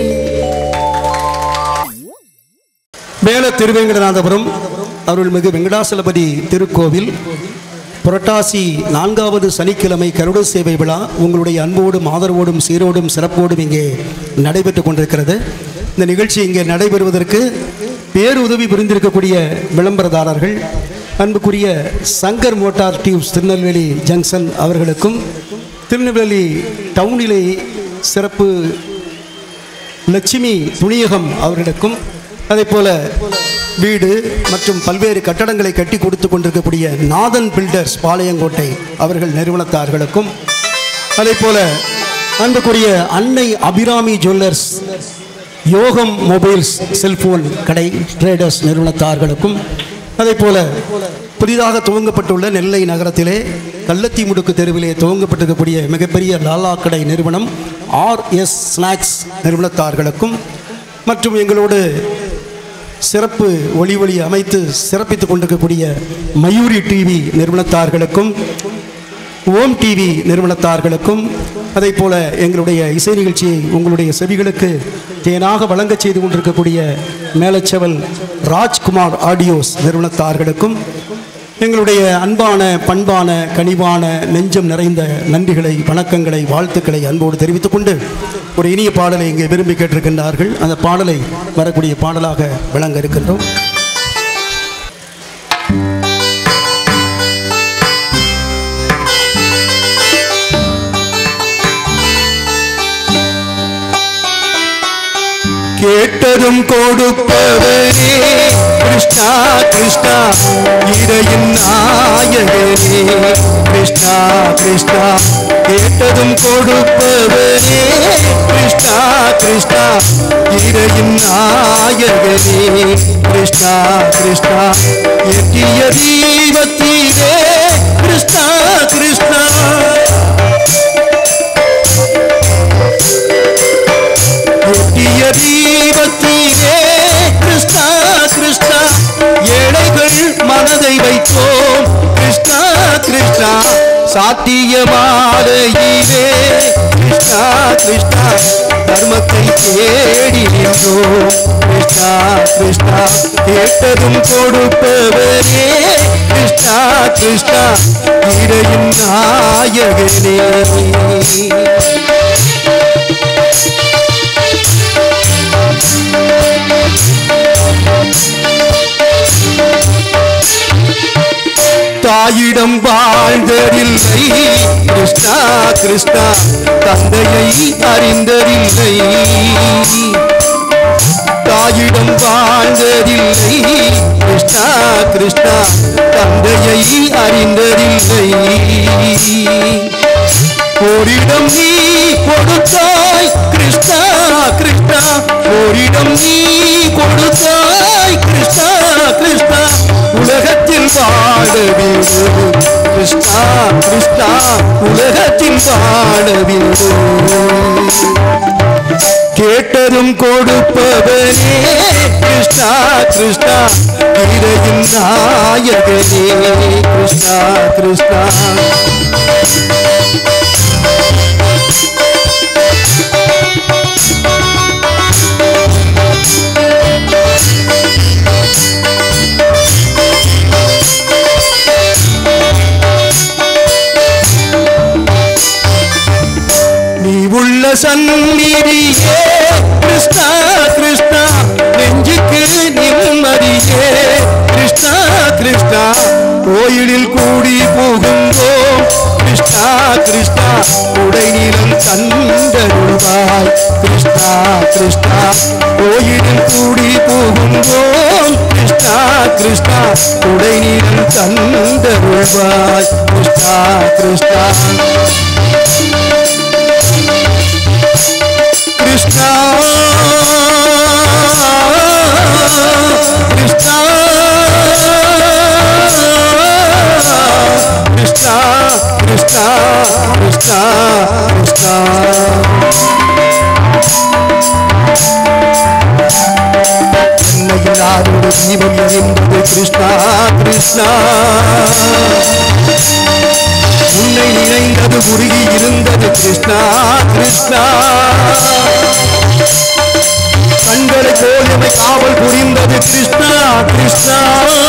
மேல திருவேங்கடநாதபுரம் அருள்மிகு வெங்கடாசலபதி திருக்கோவில் புரட்டாசி நான்காவது சனிக்கிழமை கருட சேவை விழா உங்களுடைய அன்போடும் ஆதரவோடும் சீரோடும் சிறப்போடும் இங்கே நடைபெற்று கொண்டிருக்கிறது இந்த நிகழ்ச்சி இங்கே நடைபெறுவதற்கு பேருதவி புரிந்திருக்கக்கூடிய விளம்பரதாரர்கள் அன்புக்குரிய Shankar motor tubes Tirunelveli junction அவர்களுக்கும் திருநெல்வேலி டவுனிலே சிறப்பு லட்சுமி துணியகம் அவர்களுக்கும் அதே போல வீடு மற்றும் பல்வேறு கட்டடங்களை கட்டி கொடுத்து கொண்டிருக்கக்கூடிய நாதன் பில்டர்ஸ் பாளையங்கோட்டை அவர்கள் நிறுவனத்தார்களுக்கும் அதே போல அன்புக்குரிய Annai Abirami jewellers Yogam mobiles cellphone கடை ட்ரேடர்ஸ் நிறுவனத்தார்களுக்கும் அதே போல புதிதாக துவங்கப்பட்டுள்ள நெல்லை நகரத்திலே கள்ளத்தி முடுக்கு தெருவிலே துவங்கப்பட்டிருக்கக்கூடிய மிகப்பெரிய லாலா கடை நிறுவனம் ஆர்எஸ் ஸ்நாக்ஸ் நிறுவனத்தார்களுக்கும் மற்றும் எங்களோடு சிறப்பு ஒளி ஒளி அமைத்து சிறப்பித்துக் கொண்டிருக்கக்கூடிய மயூரி டிவி நிறுவனத்தார்களுக்கும் ஓம் டிவி நிறுவனத்தார்களுக்கும் அதே போல எங்களுடைய இசை நிகழ்ச்சியை உங்களுடைய செவிகளுக்கு தேனாக வழங்கச் செய்து கொண்டிருக்கக்கூடிய மேலச்செவல் ராஜ்குமார் ஆடியோஸ் நிறுவனத்தார்களுக்கும் எங்களுடைய அன்பான பண்பான கனிவான நெஞ்சம் நிறைந்த நன்றிகளை வணக்கங்களை வாழ்த்துக்களை அன்போடு தெரிவித்துக் கொண்டு ஒரு இனிய பாடலை இங்கே விரும்பி கேட்டிருக்கின்றார்கள் அந்த பாடலை வரக்கூடிய பாடலாக விளங்க இருக்கின்றோம்
கேட்டதும் கொடுப்பவரே கிருஷ்ணா கிருஷ்ணா இறையின் நாயகனே கிருஷ்ணா கிருஷ்ணா கேட்டதும் கொடுப்பவரே கிருஷ்ணா கிருஷ்ணா இறையின் நாயகனே கிருஷ்ணா கிருஷ்ணா எட்டிய தீபத்தீரே கிருஷ்ணா கிருஷ்ணா எட்டிய தீபத்தீரே கிருஷ்ணா கிருஷ்ணா ஏழைகள் மனதை வைத்தோம் கிருஷ்ணா கிருஷ்ணா சாத்திய மாலையிலே கிருஷ்ணா கிருஷ்ணா தர்மத்தை தேடி நின்றோம் கிருஷ்ணா கிருஷ்ணா கேட்டதும் கொடுப்பவரே கிருஷ்ணா கிருஷ்ணா இடையின் நாயகனே தாயிடம் வாழ்ந்ததில்லை கிருஷ்ணா கிருஷ்ணா தந்தையை அறிந்ததில்லை தாயிடம் வாழ்ந்ததில்லை கிருஷ்ணா கிருஷ்ணா கிருஷ்ணா தந்தையை அறிந்ததில்லை ஓரிடம் நீ கொடுத்தாய் கிருஷ்ணா கிருஷ்ணா ஓரிடம் நீ கொடுத்தாய் கிருஷ்ணா கிருஷ்ணா உலகத்தில் வாழ வேண்டும் கிருஷ்ணா கிருஷ்ணா உலகத்தில் வாழ வேண்டும் கேட்டதும் கொடுப்பவனே கிருஷ்ணா கிருஷ்ணா கீதையின் நாயகனே கிருஷ்ணா கிருஷ்ணா நீ உள்ள சந்நிதியே கிருஷ்ணா கிருஷ்ணா நெஞ்சுக்கு நிம்மதியே கிருஷ்ணா கிருஷ்ணா கோயிலில் கூடி போகும்போம் கிருஷ்ணா கிருஷ்ணா உடை நீளம் தந்தருவாய் கிருஷ்ணா கிருஷ்ணா கோயிலில் கூடி போகும்போம் கிருஷ்ணா கிருஷ்ணா உடை நீளம் தந்தருவாய் கிருஷ்ணா கிருஷ்ணா கிருஷ்ணா கிருஷ்ணா கிருஷ்ணா கிருஷ்ணா கிருஷ்ணா கிருஷ்ணா என்னையில்லாத ஒரு தீபம் எரிந்தது கிருஷ்ணா கிருஷ்ணா உன்னை நினைந்தது உருகி இருந்தது கிருஷ்ணா கிருஷ்ணா கண்களை போல் எமை காவல் புரிந்தது கிருஷ்ணா கிருஷ்ணா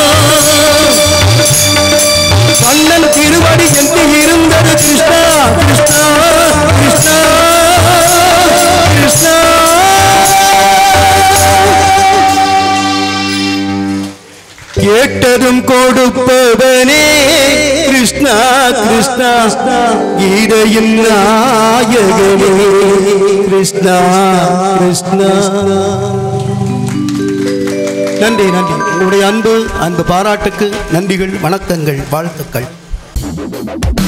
கண்ணன் திருவடி என்று இருந்தது கிருஷ்ணா கிருஷ்ணா கிருஷ்ணா கிருஷ்ணா கேட்டதும் கொடுப்பவனே கிருஷ்ணா கிருஷ்ணா கீதையின் நாயகனே கிருஷ்ணா கிருஷ்ணா
நன்றி நன்றி உங்களுடைய அன்பு அன்பு பாராட்டுக்கு நன்றிகள் வணக்கங்கள் வாழ்த்துக்கள்